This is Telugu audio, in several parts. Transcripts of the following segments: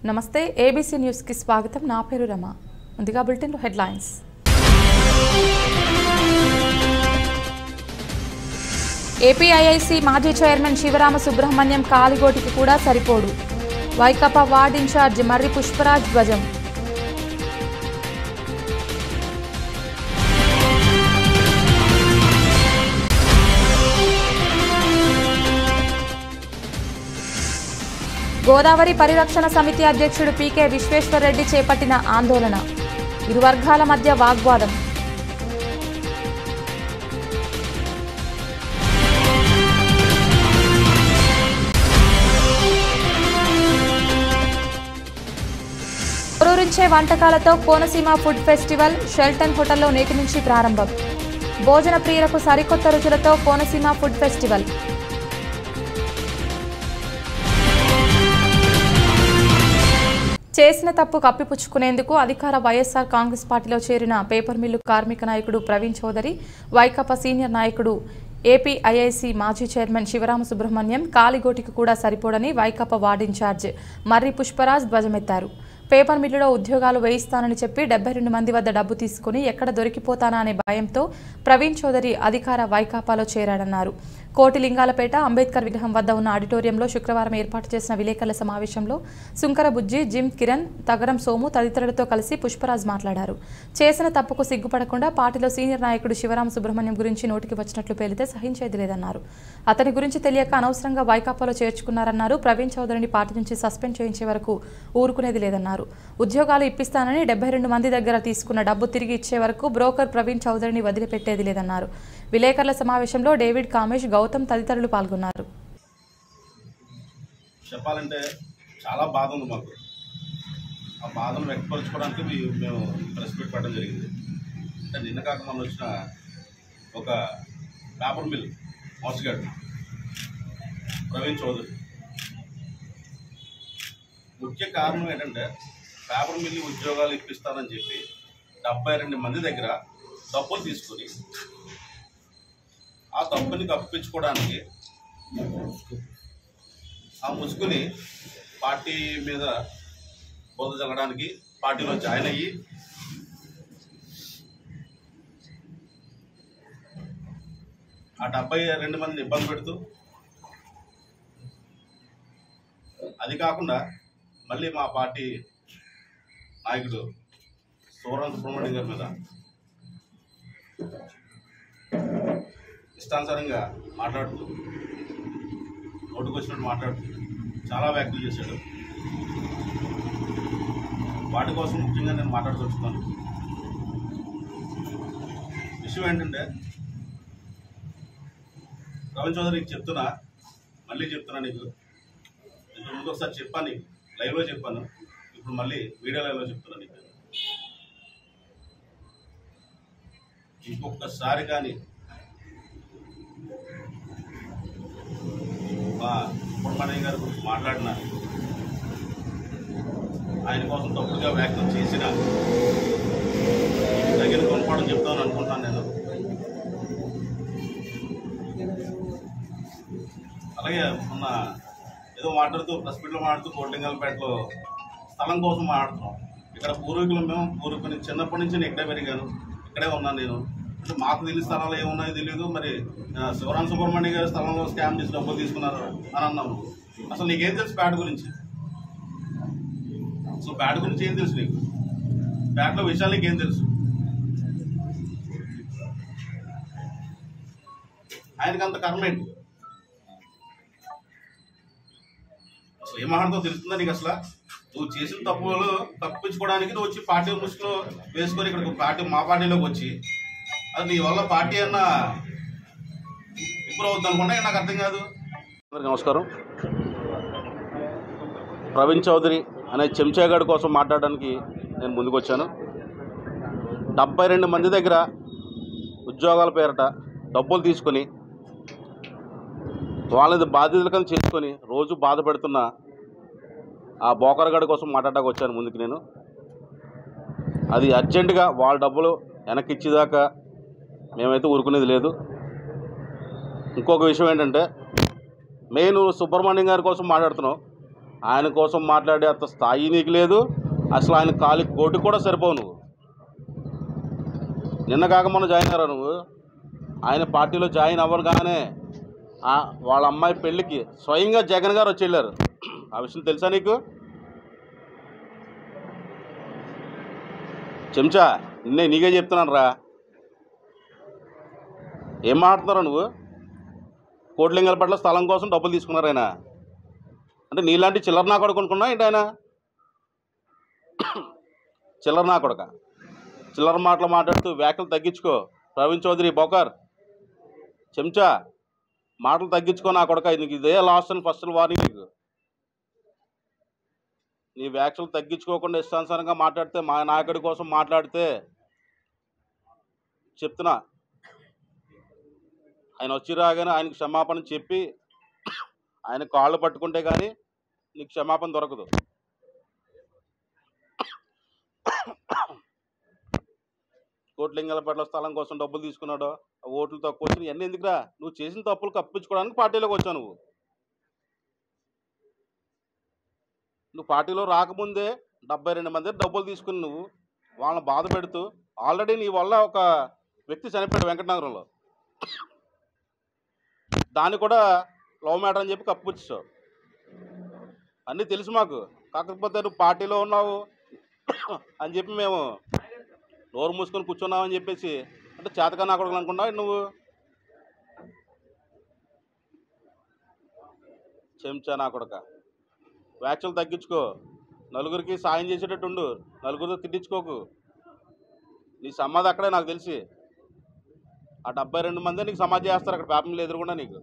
నమస్తే ఏబీసీ న్యూస్కి స్వాగతం నా పేరు రమ ముందుగా బులెటిన్లో హెడ్లైన్స్ ఏపీఐఐసి మాజీ చైర్మన్ శివరామ సుబ్రహ్మణ్యం కాలిగోటికి కూడా సరిపోడు వైకాపా వార్డ్ ఇన్ఛార్జ్ మర్రి పుష్పరాజ్ ధ్వజం గోదావరి పరిరక్షణ సమితి అధ్యక్షుడు పీకే విశ్వేశ్వరరెడ్డి చేపట్టిన ఆందోళన ఇరు వర్గాల మధ్య వాగ్వాదం ఊరూరించే వంటకాలతో కోనసీమ ఫుడ్ ఫెస్టివల్ షెల్టన్ హోటల్లో నేటి నుంచి ప్రారంభం భోజన ప్రియులకు సరికొత్త రుచులతో కోనసీమ ఫుడ్ ఫెస్టివల్ చేసిన తప్పు కప్పిపుచ్చుకునేందుకు అధికార వైఎస్ఆర్ కాంగ్రెస్ పార్టీలో చేరిన పేపర్ మిల్లు కార్మిక నాయకుడు ప్రవీణ్ చౌదరి వైకాపా సీనియర్ నాయకుడు ఏపీఐఐసి మాజీ చైర్మన్ శివరామ సుబ్రహ్మణ్యం కాలిగోటికి కూడా సరిపోడని వైకాపా వార్డు ఇన్ఛార్జ్ మర్రి పుష్పరాజ్ ధ్వజమెత్తారు పేపర్ మిల్లులో ఉద్యోగాలు వేయిస్తానని చెప్పి డెబ్బై రెండు మంది వద్ద డబ్బు తీసుకుని ఎక్కడ దొరికిపోతానా అనే భయంతో ప్రవీణ్ చౌదరి అధికార వైకాపాలో చేరాడన్నారు కోటిలింగాలపేట అంబేద్కర్ విగ్రహం వద్ద ఉన్న ఆడిటోరియంలో శుక్రవారం ఏర్పాటు చేసిన విలేకరుల సమావేశంలో సుంకర బుజ్జి జిమ్ కిరణ్ తగరం సోము తదితరులతో కలిసి పుష్పరాజ్ మాట్లాడారు చేసిన తప్పుకు సిగ్గుపడకుండా పార్టీలో సీనియర్ నాయకుడు శివరామ సుబ్రహ్మణ్యం గురించి నోటికి వచ్చినట్లు పేలితే సహించేది లేదన్నారు అతని గురించి తెలియక అనవసరంగా వైకాపాలో చేర్చుకున్నారన్నారు ప్రవీణ్ చౌదరిని పార్టీ నుంచి సస్పెండ్ చేయించే వరకు ఊరుకునేది లేదన్నారు ఉద్యోగాలు ఇప్పిస్తానని డెబ్బై రెండు మంది దగ్గర తీసుకున్న డబ్బు తిరిగి ఇచ్చే వరకు బ్రోకర్ ప్రవీణ్ చౌదరిని వదిలిపెట్టేది లేదన్నారు విలేకరుల సమావేశంలో డేవిడ్ కామేష్ గౌతమ్ తదితరులు పాల్గొన్నారు చెప్పాలంటే చాలా బాధ ఉంది మాకు ఆ బాధను వ్యక్తపరచుకోవడానికి మీ- మేము ప్రెస్ మీట్ పెట్టడం జరిగింది అంటే నిన్న కాక మొన్న వచ్చిన ఒక పేపర్ మిల్ మోసగాడు ప్రవీణ్ చౌదరి ముఖ్య కారణం ఏంటంటే పేపర్ మిల్లి ఉద్యోగాలు ఇప్పిస్తానని చెప్పి డెబ్బై రెండు మంది దగ్గర డబ్బులు తీసుకొని ఆ డబ్బుని కప్పించుకోవడానికి ఆ ముసుగుని పార్టీ మీద బోధ చల్లడానికి పార్టీలో జాయిన్ అయ్యి ఆ డెబ్బై రెండు మందిని ఇబ్బంది పెడుతూ అది కాకుండా మళ్ళీ మా పార్టీ నాయకుడు సూరం సుబ్రహ్మణ్యం గారి మీద ఇష్టానుసారంగా మాట్లాడుతూ నోటుకు వచ్చినట్టు మాట్లాడుతూ చాలా వ్యాఖ్యలు చేశాడు వాటి కోసం ముఖ్యంగా నేను మాట్లాడుతున్నాను విషయం ఏంటంటే రవీంద్ర చౌదరి నీకు చెప్తున్నా మళ్ళీ చెప్తున్నా నీకు ఇంతకు ముందు ఒకసారి చెప్పాను నీకు లైవ్లో చెప్పాను ఇప్పుడు మళ్ళీ వీడియో లైవ్లో చెప్తున్నా నీకు ఇంకొకసారి కానీ మా సుబ్రహ్మణ్యం గారి గురించి మాట్లాడిన ఆయన కోసం తప్పుడుగా వ్యాఖ్యలు చేసిన ఇది తగిన గుణపాఠం చెప్తామని అనుకుంటాను నేను అలాగే మొన్న ఏదో మాట్లాడుతూ ప్రెస్ మీట్లో మాట్లాడుతూ కోటింగల్పేటలో స్థలం కోసం మాట్లాడుతున్నాం ఇక్కడ పూర్వీకులు మేము పూర్వీకులు చిన్నప్పటి నుంచి నేను ఇక్కడే పెరిగాను ఇక్కడే ఉన్నాను నేను అంటే మాకు తెలియని స్థలాలు ఏమున్నాయో తెలియదు మరి ఆ, శివరాం సుబ్రహ్మణ్య గారి స్థలంలో స్కామ్ చేసి డబ్బులు తీసుకున్నారు అని అన్నాము అసలు నీకేం తెలుసు బ్యాట్ గురించి అసలు బ్యాట్ గురించి ఏం తెలుసు నీకు బ్యాట్లో విషయాలు నీకేం తెలుసు ఆయనకి అంత కర్మ ఏంటి అసలు ఏ మాటతో తెలుస్తుందా నీకు అసలు నువ్వు చేసిన తప్పులు తప్పించుకోవడానికి నువ్వు వచ్చి పార్టీ ముసుగులో వేసుకొని ఇక్కడ పార్టీ మా పార్టీలోకి వచ్చి అది నీ వల్ల పార్టీ అన్న ఇంప్రూవ్ అవుతుంది అనుకుంటే నాకు అర్థం కాదు అందరికీ నమస్కారం ప్రవీణ్ చౌదరి అనే చెంచాగాడి కోసం మాట్లాడడానికి నేను ముందుకు వచ్చాను డెబ్బై రెండు మంది దగ్గర ఉద్యోగాల పేరట డబ్బులు తీసుకొని వాళ్ళది బాధ్యతల కింద చేసుకొని రోజు బాధ పెడుతున్న ఆ బోకరగాడి కోసం మాట్లాడడానికి వచ్చాను ముందుకు నేను అది అర్జెంటుగా వాళ్ళ డబ్బులు వెనక్కి ఇచ్చేదాకా మేమైతే ఊరుకునేది లేదు ఇంకొక విషయం ఏంటంటే మెయిన్ సుబ్రహ్మణ్యం గారి కోసం మాట్లాడుతున్నాం ఆయన కోసం మాట్లాడే అంత స్థాయి నీకు లేదు అసలు ఆయన కాలి కోటి కూడా సరిపోవు నువ్వు నిన్న కాక మొన్న జాయిన్ అయ్యారా నువ్వు ఆయన పార్టీలో జాయిన్ అవ్వగానే ఆ వాళ్ళ అమ్మాయి పెళ్ళికి స్వయంగా జగన్ గారు వచ్చి వెళ్ళారు ఆ విషయం తెలుసా నీకు చెంచా నిన్నే నీకే చెప్తున్నాను రా ఏం మాట్లాడుతున్నారా నువ్వు కోట్లింగలపట్ల స్థలం కోసం డబ్బులు తీసుకున్నారు ఆయన అంటే నీలాంటి చిల్లర నా కొడుకు అనుకున్నా ఏంటి ఆయన చిల్లర నా కొడక చిల్లర మాటలు మాట్లాడుతూ వ్యాఖ్యలు తగ్గించుకో ప్రవీణ్ చౌదరి బొకర్ చెంచా మాటలు తగ్గించుకో నా కొడక నీకు ఇదే లాస్ట్ అండ్ ఫస్ట్ వార్నింగ్ నీకు నీ వ్యాఖ్యలు తగ్గించుకోకుండా ఇష్టానుసారంగా మాట్లాడితే మా నాయకుడి కోసం మాట్లాడితే చెప్తున్నా ఆయన వచ్చి రాగానే ఆయనకు క్షమాపణ చెప్పి ఆయన కాళ్ళు పట్టుకుంటే కానీ నీకు క్షమాపణ దొరకదు కోట్లింగలపేటలో స్థలం కోసం డబ్బులు తీసుకున్నాడో ఆ ఓట్లు తక్కువ వచ్చినాయి ఇవన్నీ ఎందుకురా నువ్వు చేసిన తప్పులు కప్పించుకోవడానికి పార్టీలోకి వచ్చావు నువ్వు నువ్వు పార్టీలో రాకముందే డెబ్బై రెండు మంది డబ్బులు తీసుకుని నువ్వు వాళ్ళని బాధ పెడుతూ ఆల్రెడీ నీ వల్ల ఒక వ్యక్తి చనిపోయాడు వెంకటనగరంలో దాన్ని కూడా లవ్ మ్యాటర్ అని చెప్పి కప్పుచ్చావు అన్నీ తెలుసు మాకు కాకపోతే నువ్వు పార్టీలో ఉన్నావు అని చెప్పి మేము నోరు మూసుకొని కూర్చున్నావు అని చెప్పేసి అంటే చేతగా నా కొడుకు అనుకున్నావు నువ్వు చెంచా నా కొడక వ్యాఖ్యలు తగ్గించుకో నలుగురికి సాయం చేసేటట్టు ఉండు నలుగురితో తిట్టించుకోకు నీ సమాధి అక్కడే నాకు తెలిసి ఆ డెబ్బై రెండు మంది నీకు సమాధి చేస్తారు అక్కడ పేపర్లు ఎదురుకుండా నీకు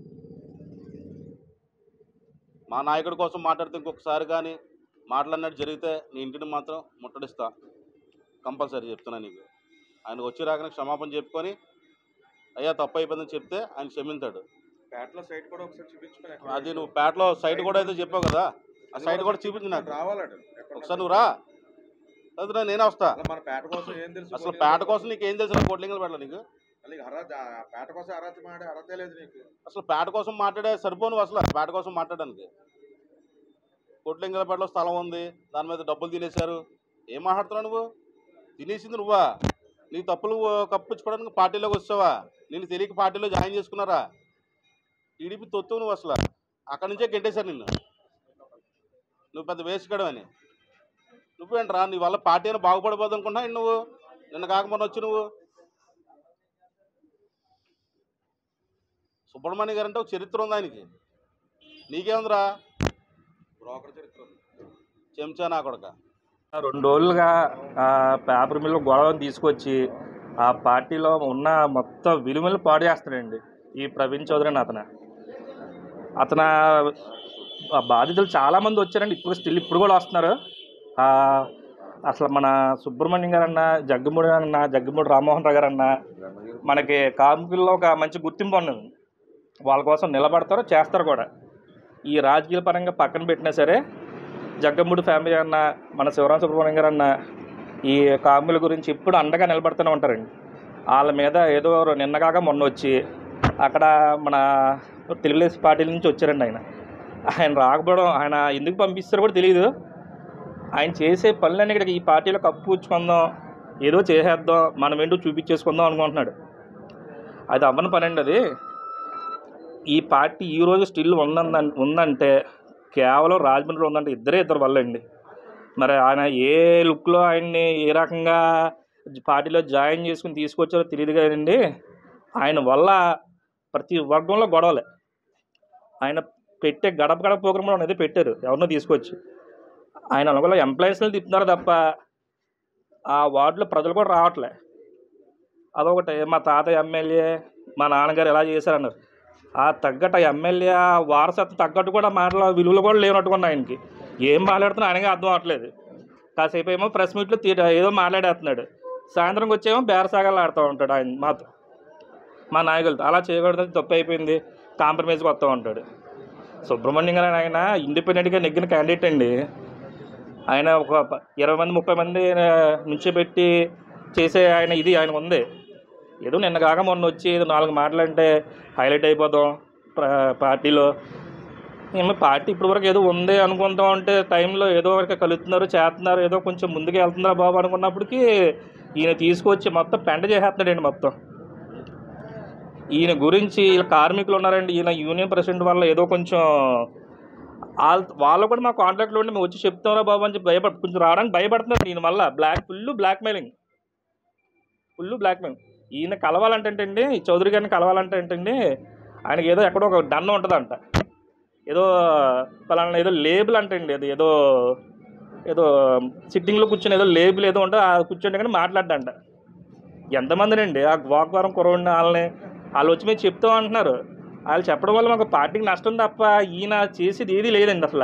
మా నాయకుడి కోసం మాట్లాడితే ఇంకొకసారి కానీ మాట్లాడినట్టు జరిగితే నీ ఇంటిని మాత్రం ముట్టడిస్తా కంపల్సరీ చెప్తున్నా నీకు ఆయన వచ్చి రాగానే క్షమాపణ చెప్పుకొని అయ్యా తప్పు అయిపోయిందని చెప్తే ఆయన క్షమించాడు పేటలో సైట్ కూడా ఒకసారి చూపించుకొని ఎక్కడ అది నువ్వు పేటలో సైట్ కూడా అయితే చెప్పావు కదా ఆ సైట్ కూడా చూపించు నాకు రావాలడు ఎక్కడ ఒకసారి నువ్వు రా అది నేనే వస్తా అసలు మన పేట కోసం ఏం తెలుసు అసలు పేట కోసం నీకు ఏం తెలుసు కోట్లింగలు పెట్టాలి నీకు నీకు అర్హత ఆ పేట కోసం అర్హత మాడే అర్హత లేదు నీకు అసలు పేట కోసం మాట్లాడే సరిపోను అసలు పేట కోసం మాట్లాడడానికి కోట్లింగలపేటలో స్థలం ఉంది దాని మీద డబ్బులు తినేశారు ఏం మాట్లాడుతున్నావు నువ్వు తినేసింది నువ్వా నీ తప్పులు కప్పించుకోవడానికి పార్టీలోకి వచ్చావా నేను తెలియక పార్టీలో జాయిన్ చేసుకున్నారా టీడీపీ తొత్తు నువ్వు అసలు అక్కడి నుంచే గెట్టేశారు నిన్ను నువ్వు పెద్ద వేసుకడం అని నువ్వేంట్రా నీ వల్ల పార్టీ అయినా బాగుపడిపోదు అనుకున్నా నువ్వు నిన్న కాకమొన్న వచ్చి నువ్వు సుబ్రహ్మణ్య గారు అంటే ఒక చరిత్ర ఉంది ఆయనకి నీకేముందిరా బ్రోకర్ చరిత్ర ఉంది చెంచా నా కొడక రెండు రోజులుగా ఆ పేపర్ మిల్లు గొడవను తీసుకొచ్చి ఆ పార్టీలో ఉన్న మొత్తం విలువలు పాడు చేస్తాడండి ఈ ప్రవీణ్ చౌదరి అని అతను అతను ఆ బాధితులు చాలామంది వచ్చారండి ఇప్పుడు స్టిల్ ఇప్పుడు కూడా వస్తున్నారు ఆ, అసలు మన సుబ్రహ్మణ్యం గారు అన్న జగ్గమూడి అన్న జగ్గమూడి రామ్మోహన్ రావు గారు అన్న మనకి కార్మికుల్లో ఒక మంచి గుర్తింపు ఉన్నది వాళ్ళ కోసం నిలబడతారు చేస్తారు కూడా ఈ రాజకీయ పరంగా పక్కన పెట్టినా సరే జగ్గమ్మూడి ఫ్యామిలీ అన్న మన శివరామ సుబ్రహ్మణ్యం గారు అన్న ఈ కాముల గురించి ఇప్పుడు అండగా నిలబడుతూనే ఉంటారండి వాళ్ళ మీద ఏదో నిన్నగాక మొన్న వచ్చి అక్కడ మన తెలుగుదేశం పార్టీ నుంచి వచ్చారండి ఆయన ఆయన రాకపోవడం ఆయన ఎందుకు పంపిస్తారో కూడా తెలియదు ఆయన చేసే పనులన్నీ ఇక్కడ ఈ పార్టీలో కప్పుచ్చుకుందాం ఏదో చేసేద్దాం మనం ఏంటో చూపించేసుకుందాం అనుకుంటున్నాడు అది అవ్వని పని అండి అది ఈ పార్టీ ఈ రోజు స్టిల్ ఉందంద ఉందంటే కేవలం రాజమండ్రిలో ఉందంటే ఇద్దరే ఇద్దరు వల్ల అండి మరి ఆయన ఏ లుక్లో ఆయన్ని ఏ రకంగా పార్టీలో జాయిన్ చేసుకుని తీసుకొచ్చారో తెలియదు కదండి ఆయన వల్ల ప్రతి వర్గంలో గొడవలే ఆయన పెట్టే గడప గడప ప్రోగ్రాంలో అనేది పెట్టారు ఎవరినో తీసుకొచ్చి ఆయన అనుకూల ఎంప్లాయీస్ని తిప్పుతున్నారు తప్ప ఆ వార్డులో ప్రజలు కూడా రావట్లే అదొకటి మా తాత ఎమ్మెల్యే మా నాన్నగారు ఎలా చేశారన్నారు ఆ తగ్గట్టు ఆ ఎమ్మెల్యే ఆ వారసత్వం తగ్గట్టు కూడా మాటల విలువలు కూడా లేనట్టుకున్న ఆయనకి ఏం మాట్లాడుతున్నా ఆయనగా అర్థం అవట్లేదు కాసేపు ఏమో ప్రెస్ మీట్లో తీ ఏదో మాట్లాడేస్తున్నాడు సాయంత్రంకి వచ్చేమో బేరసాగాలు ఆడుతూ ఉంటాడు ఆయన మాతో మా నాయకులతో అలా చేయకూడదు తప్పు అయిపోయింది కాంప్రమైజ్కి వస్తూ ఉంటాడు సుబ్రహ్మణ్యం గారు ఆయన ఇండిపెండెంట్గా నెగ్గిన క్యాండిడేట్ అండి ఆయన ఒక ప- ఇరవై మంది ముప్పై మంది నుంచి పెట్టి చేసే ఆయన ఇది ఆయన ఉంది ఏదో నిన్న కాక మొన్న వచ్చి ఏదో నాలుగు మాటలంటే హైలైట్ అయిపోతాం ప్ర- పార్టీలో ఏమో పార్టీ ఇప్పటివరకు ఏదో ఉంది అనుకుంటాం అంటే టైంలో ఏదో వరకు కలుస్తున్నారు చేస్తున్నారు ఏదో కొంచెం ముందుకు వెళ్తున్నారు బాబు అనుకున్నప్పటికీ ఈయన తీసుకొచ్చి మొత్తం పెంట చేసేస్తున్నాడండి మొత్తం ఈయన గురించి వీళ్ళ కార్మికులు ఉన్నారండి ఈయన యూనియన్ ప్రెసిడెంట్ వల్ల ఏదో కొంచెం వాళ్ళ వాళ్ళు కూడా మా కాంటాక్ట్లో ఉండి మేము వచ్చి చెప్తారా బాబు అని చెప్పి భయపడ కొంచెం రావడానికి భయపడుతున్నారు దీని వల్ల black full blackmailing full blackmail ఈయన కలవాలంటే అండి ఈ చౌదరి గారిని కలవాలంటే అండి ఆయనకి ఏదో ఎక్కడో ఒక డన్న ఉంటుందంట ఏదో పలానా ఏదో లేబుల్ అంటండి అది ఏదో ఏదో సిట్టింగ్లో కూర్చొని ఏదో లేబుల్ ఏదో ఉంటుంది ఆ కూర్చోండి కానీ మాట్లాడ్డంట ఎంతమందినండి ఆ గోకవరం కురవండి వాళ్ళని వాళ్ళు వచ్చి మేము చెప్తాం అంటున్నారు వాళ్ళు చెప్పడం వల్ల మాకు పార్టీకి నష్టం తప్ప ఈయన చేసేది ఏది లేదండి అసలు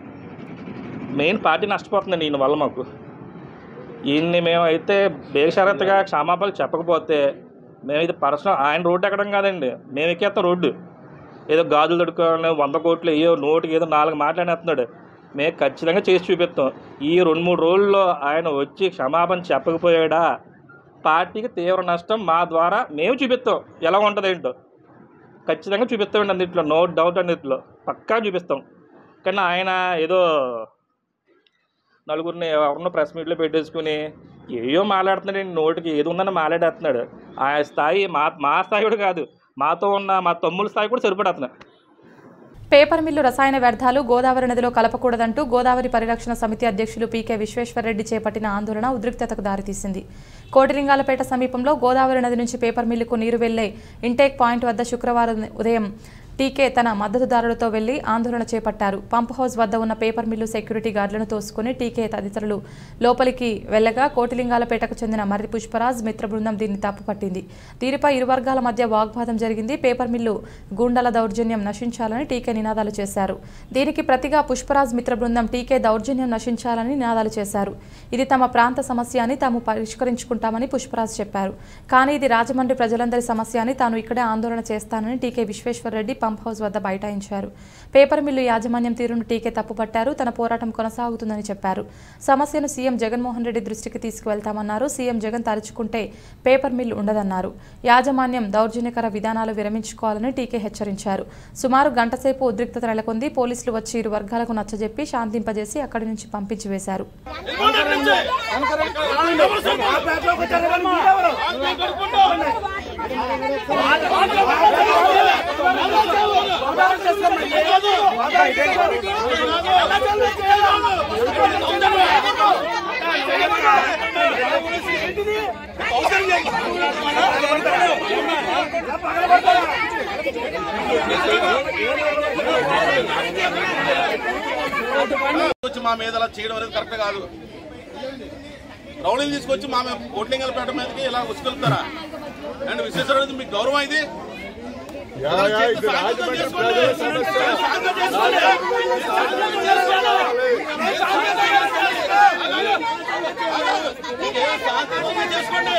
మెయిన్ పార్టీ నష్టపోతుందండి ఈయన వల్ల మాకు ఈయన్ని మేమైతే బేషరత్గా క్షమాపణలు చెప్పకపోతే మేమైతే పర్సనల్ ఆయన రోడ్డు ఎక్కడం కాదండి మేము ఎక్కేస్తాం రోడ్డు ఏదో గాజులు తడుకోవాలని వంద కోట్లు అయ్యో నోటికి ఏదో నాలుగు మాట్లాడేస్తున్నాడు మేము ఖచ్చితంగా చేసి చూపిస్తాం ఈ రెండు మూడు రోజుల్లో ఆయన వచ్చి క్షమాపణ చెప్పకపోయాడా పార్టీకి తీవ్ర నష్టం మా ద్వారా మేము చూపిస్తాం ఎలా ఉంటుంది ఏంటో ఖచ్చితంగా చూపిస్తామండి అన్నింటిలో నో డౌట్ అన్నింటిలో పక్కా చూపిస్తాం కానీ ఆయన ఏదో నలుగురిని ఎవరినో ప్రెస్ మీట్లో పెట్టేసుకుని ఏయో మాట్లాడుతున్నాడు నోటికి ఏది ఉందని మాట్లాడేస్తున్నాడు ఆ స్థాయి మా మా స్థాయి కూడా కాదు మాతో ఉన్న మా తమ్ముల స్థాయి కూడా సరిపడేస్తున్నాడు పేపర్ మిల్లు రసాయన వ్యర్థాలు గోదావరి నదిలో కలపకూడదంటూ గోదావరి పరిరక్షణ సమితి అధ్యక్షులు పీకే విశ్వేశ్వరరెడ్డి చేపట్టిన ఆందోళన ఉద్రిక్తతకు దారితీసింది కోటిలింగాలపేట సమీపంలో గోదావరి నది నుంచి పేపర్ మిల్లుకు నీరు వెళ్లే ఇంటేక్ పాయింట్ వద్ద శుక్రవారం ఉదయం టీకే తన మద్దతుదారులతో వెళ్లి ఆందోళన చేపట్టారు పంప్ హౌస్ వద్ద ఉన్న పేపర్ మిల్లు సెక్యూరిటీ గార్డులను తోసుకుని టీకే తదితరులు లోపలికి వెళ్లగా కోటిలింగాలపేటకు చెందిన మర్రి పుష్పరాజ్ మిత్ర బృందం దీన్ని తప్పుపట్టింది దీనిపై ఇరు వర్గాల మధ్య వాగ్వాదం జరిగింది పేపర్ మిల్లు గూండాల దౌర్జన్యం నశించాలని టీకే నినాదాలు చేశారు దీనికి ప్రతిగా పుష్పరాజ్ మిత్ర బృందం టీకే దౌర్జన్యం నశించాలని నినాదాలు చేశారు ఇది తమ ప్రాంత సమస్య అని తాము పరిష్కరించుకుంటామని పుష్పరాజ్ చెప్పారు కానీ ఇది రాజమండ్రి ప్రజలందరి సమస్య అని తాను ఇక్కడే ఆందోళన చేస్తానని టీకే విశ్వేశ్వరరెడ్డి పంప్ హౌస్ వద్ద బైఠాయించారు పేపర్ మిల్లు యాజమాన్యం తీరును టీకే తప్పుపట్టారు తన పోరాటం కొనసాగుతుందని చెప్పారు సమస్యను సీఎం జగన్మోహన్ రెడ్డి దృష్టికి తీసుకువెళ్తామన్నారు సీఎం జగన్ తలుచుకుంటే పేపర్ మిల్లు ఉండదన్నారు యాజమాన్యం దౌర్జన్యకర విధానాలు విరమించుకోవాలని టీకే హెచ్చరించారు సుమారు గంటసేపు ఉద్రిక్తత నెలకొంది పోలీసులు వచ్చి ఇరు వర్గాలకు నచ్చజెప్పి శాంతింపజేసి అక్కడి నుంచి పంపించి వేశారు వచ్చి మా మీద ఇలా చేయడం అనేది కరెక్ట్ కాదు రౌడీలు తీసుకొచ్చి మా మీద కోట్లింగలపేట మీదకి ఇలా ఉసుకెళ్తారా అండ్ విశ్వేశ్వర మీకు గౌరవం ఇది సాంకేతిక చేసుకోండి. సాంకేతిక చేసుకోండి. మీకేం సాంకేతికంగా చేసుకోండి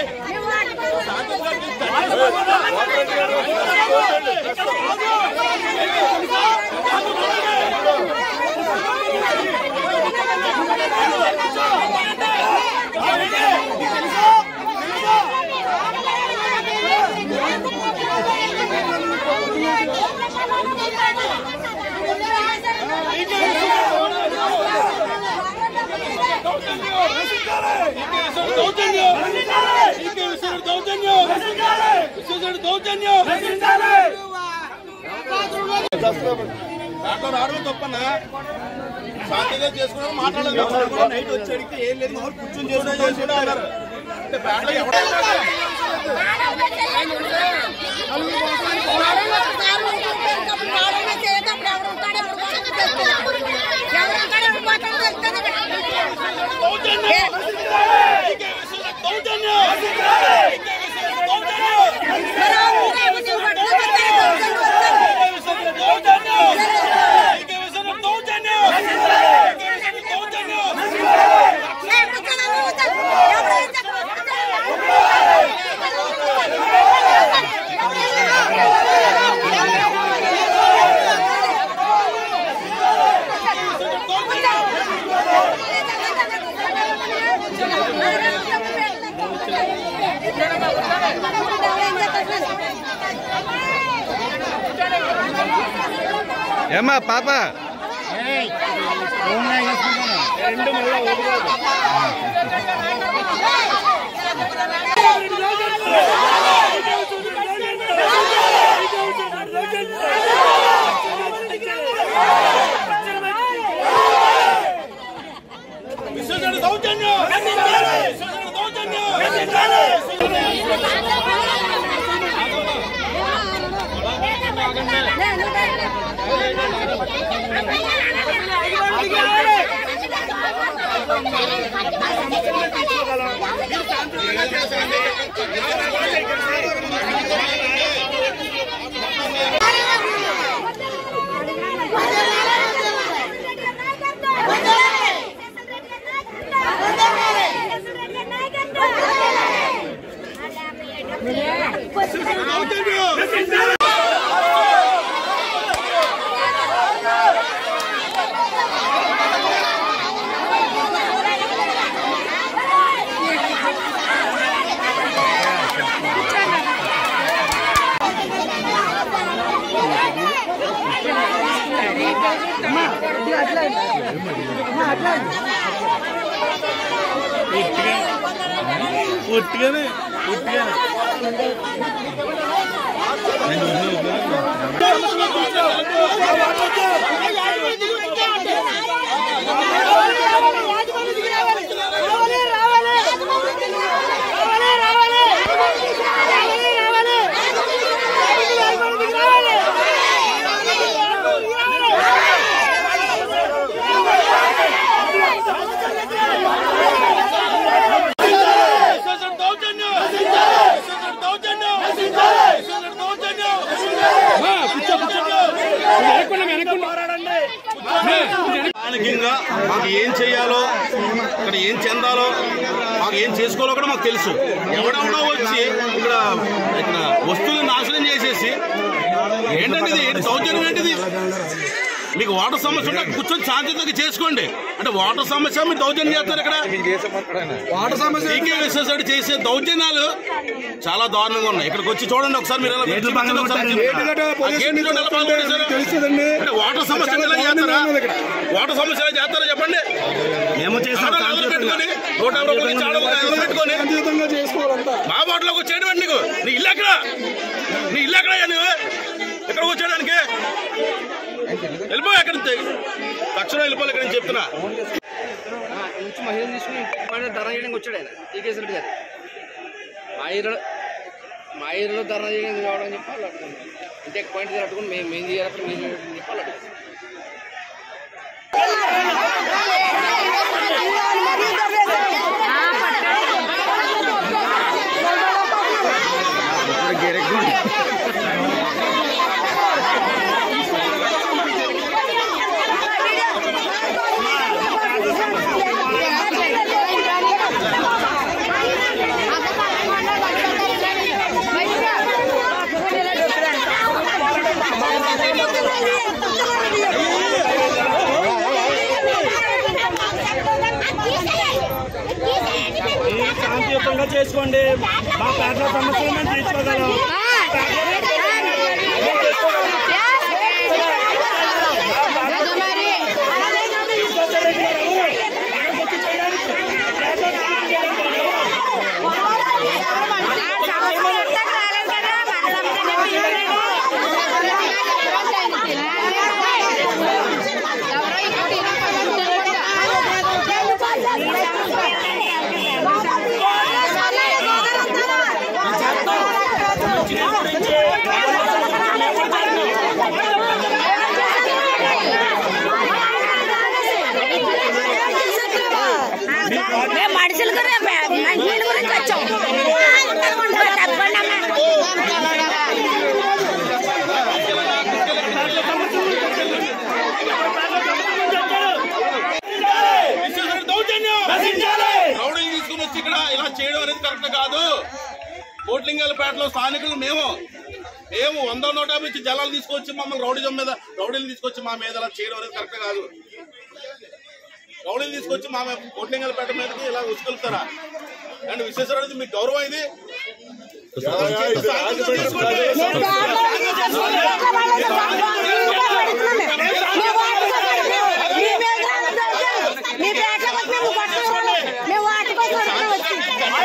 దాంట్లో రావడం తప్పన్నా శాంతిగా చేసుకున్నాడు మాట్లాడాలి నైట్ వచ్చి అడిగితే ఏం లేదు మామూలు కూర్చొని చేసుకుని చేసుకుంటారు అంటే బ్యాట్లో ఎవడ ఎవరు ఏమ్మా పాప స్థానికంగా మాకు ఏం చేయాలో ఇక్కడ ఏం చెందాలో మాకు ఏం చేసుకోవాలో కూడా మాకు తెలుసు ఎవడెవడో వచ్చి ఇక్కడ ఇక్కడ వస్తువులు నాశనం చేసేసి ఏంటండి ఇది ఏంటి సౌజన్యం ఏంటిది మీకు వాటర్ సమస్య ఉంటే కూర్చొని శాంతియుతంగా చేసుకోండి అంటే వాటర్ సమస్య మీరు దౌర్జన్యం చేస్తారు ఇక్కడ వాటర్ సమస్య పీకే విశ్వేశ్వరుడు చేసే దౌర్జన్యాలు చాలా దారుణంగా ఉన్నాయి ఇక్కడికి వచ్చి చూడండి ఒకసారి మీరు ఎలా కూర్చొని ఒకసారి చెప్తారా? ఆ గేట్ చూడండి ఎలా పగలు కొట్టేశారో. అంటే వాటర్ సమస్య ఇలా చేస్తారా వాటర్ సమస్య ఎలా చేస్తారా చెప్పండి మేము చేస్తాం ఆడవాళ్ళు ఎదురు పెట్టుకొని నూట యాభై రూపాయలు ఇచ్చి ఆడవాళ్ళు ఎదురు పెట్టుకొని ఖచ్చితంగా చేసుకోవాలంతా మా బాటలోకి వచ్చేయడం అండి నీకు నీ ఇల్లు ఎక్కడ నీ ఇల్లు ఎక్కడ నువ్వు ఎక్కడికి వచ్చేయడానికి వెళ్ళిపో ఎక్కడి నుంచి తక్షణం వెళ్ళిపోవాలి ఇక్కడ నుంచి చెప్తున్నా నుంచి మహిళలు తీసుకుని పైన ధర్నా చేయడానికి వచ్చాడు ఆయన టీకేఎస్ రెడ్డి గారు మా ఏరియాలో మా ఏరియాలో ధర్నా చేయడానికి రావడం చెప్పి వాళ్ళు అడుగుతున్నారు అంటే పాయింట్ దగ్గర అట్టుకుని మేము మేము చేయాలి అక్కడ మేము చేయాలి అని చెప్పి వాళ్ళు అడుగుతున్నారు శాంతియుతంగా చేసుకోండి మా పేదల సమస్యలు మేము తీర్చుకోగలం మేము మనుషుల గురించి మనుషుల గురించి వచ్చాం చెప్పండి విశ్వేశ్వరుడు దౌర్జన్యం రౌడీని తీసుకుని వచ్చి ఇక్కడ ఇలా చేయడం అనేది కరెక్ట్ కాదు కోట్లింగాలపేటలో స్థానికులు మేము మేము వంద నూట యాభై ఇచ్చి జలాలు తీసుకొచ్చి మమ్మల్ని రౌడీజం మీద రౌడీలు తీసుకొచ్చి మా మీద ఇలా చేయడం అనేది కరెక్ట్ కాదు రౌడీలు తీసుకొచ్చి మా మీద కోట్లింగాలపేట మీదకి ఇలా ఉసుకెళ్తారా అండ్ విశ్వేశ్వరుడు మీకు గౌరవం ఇది శాంతియుతంగా చేసుకోండి. మీ పేటలో వచ్చి మేము కొట్టుకోవాలి మేము వాటికోసం వచ్చి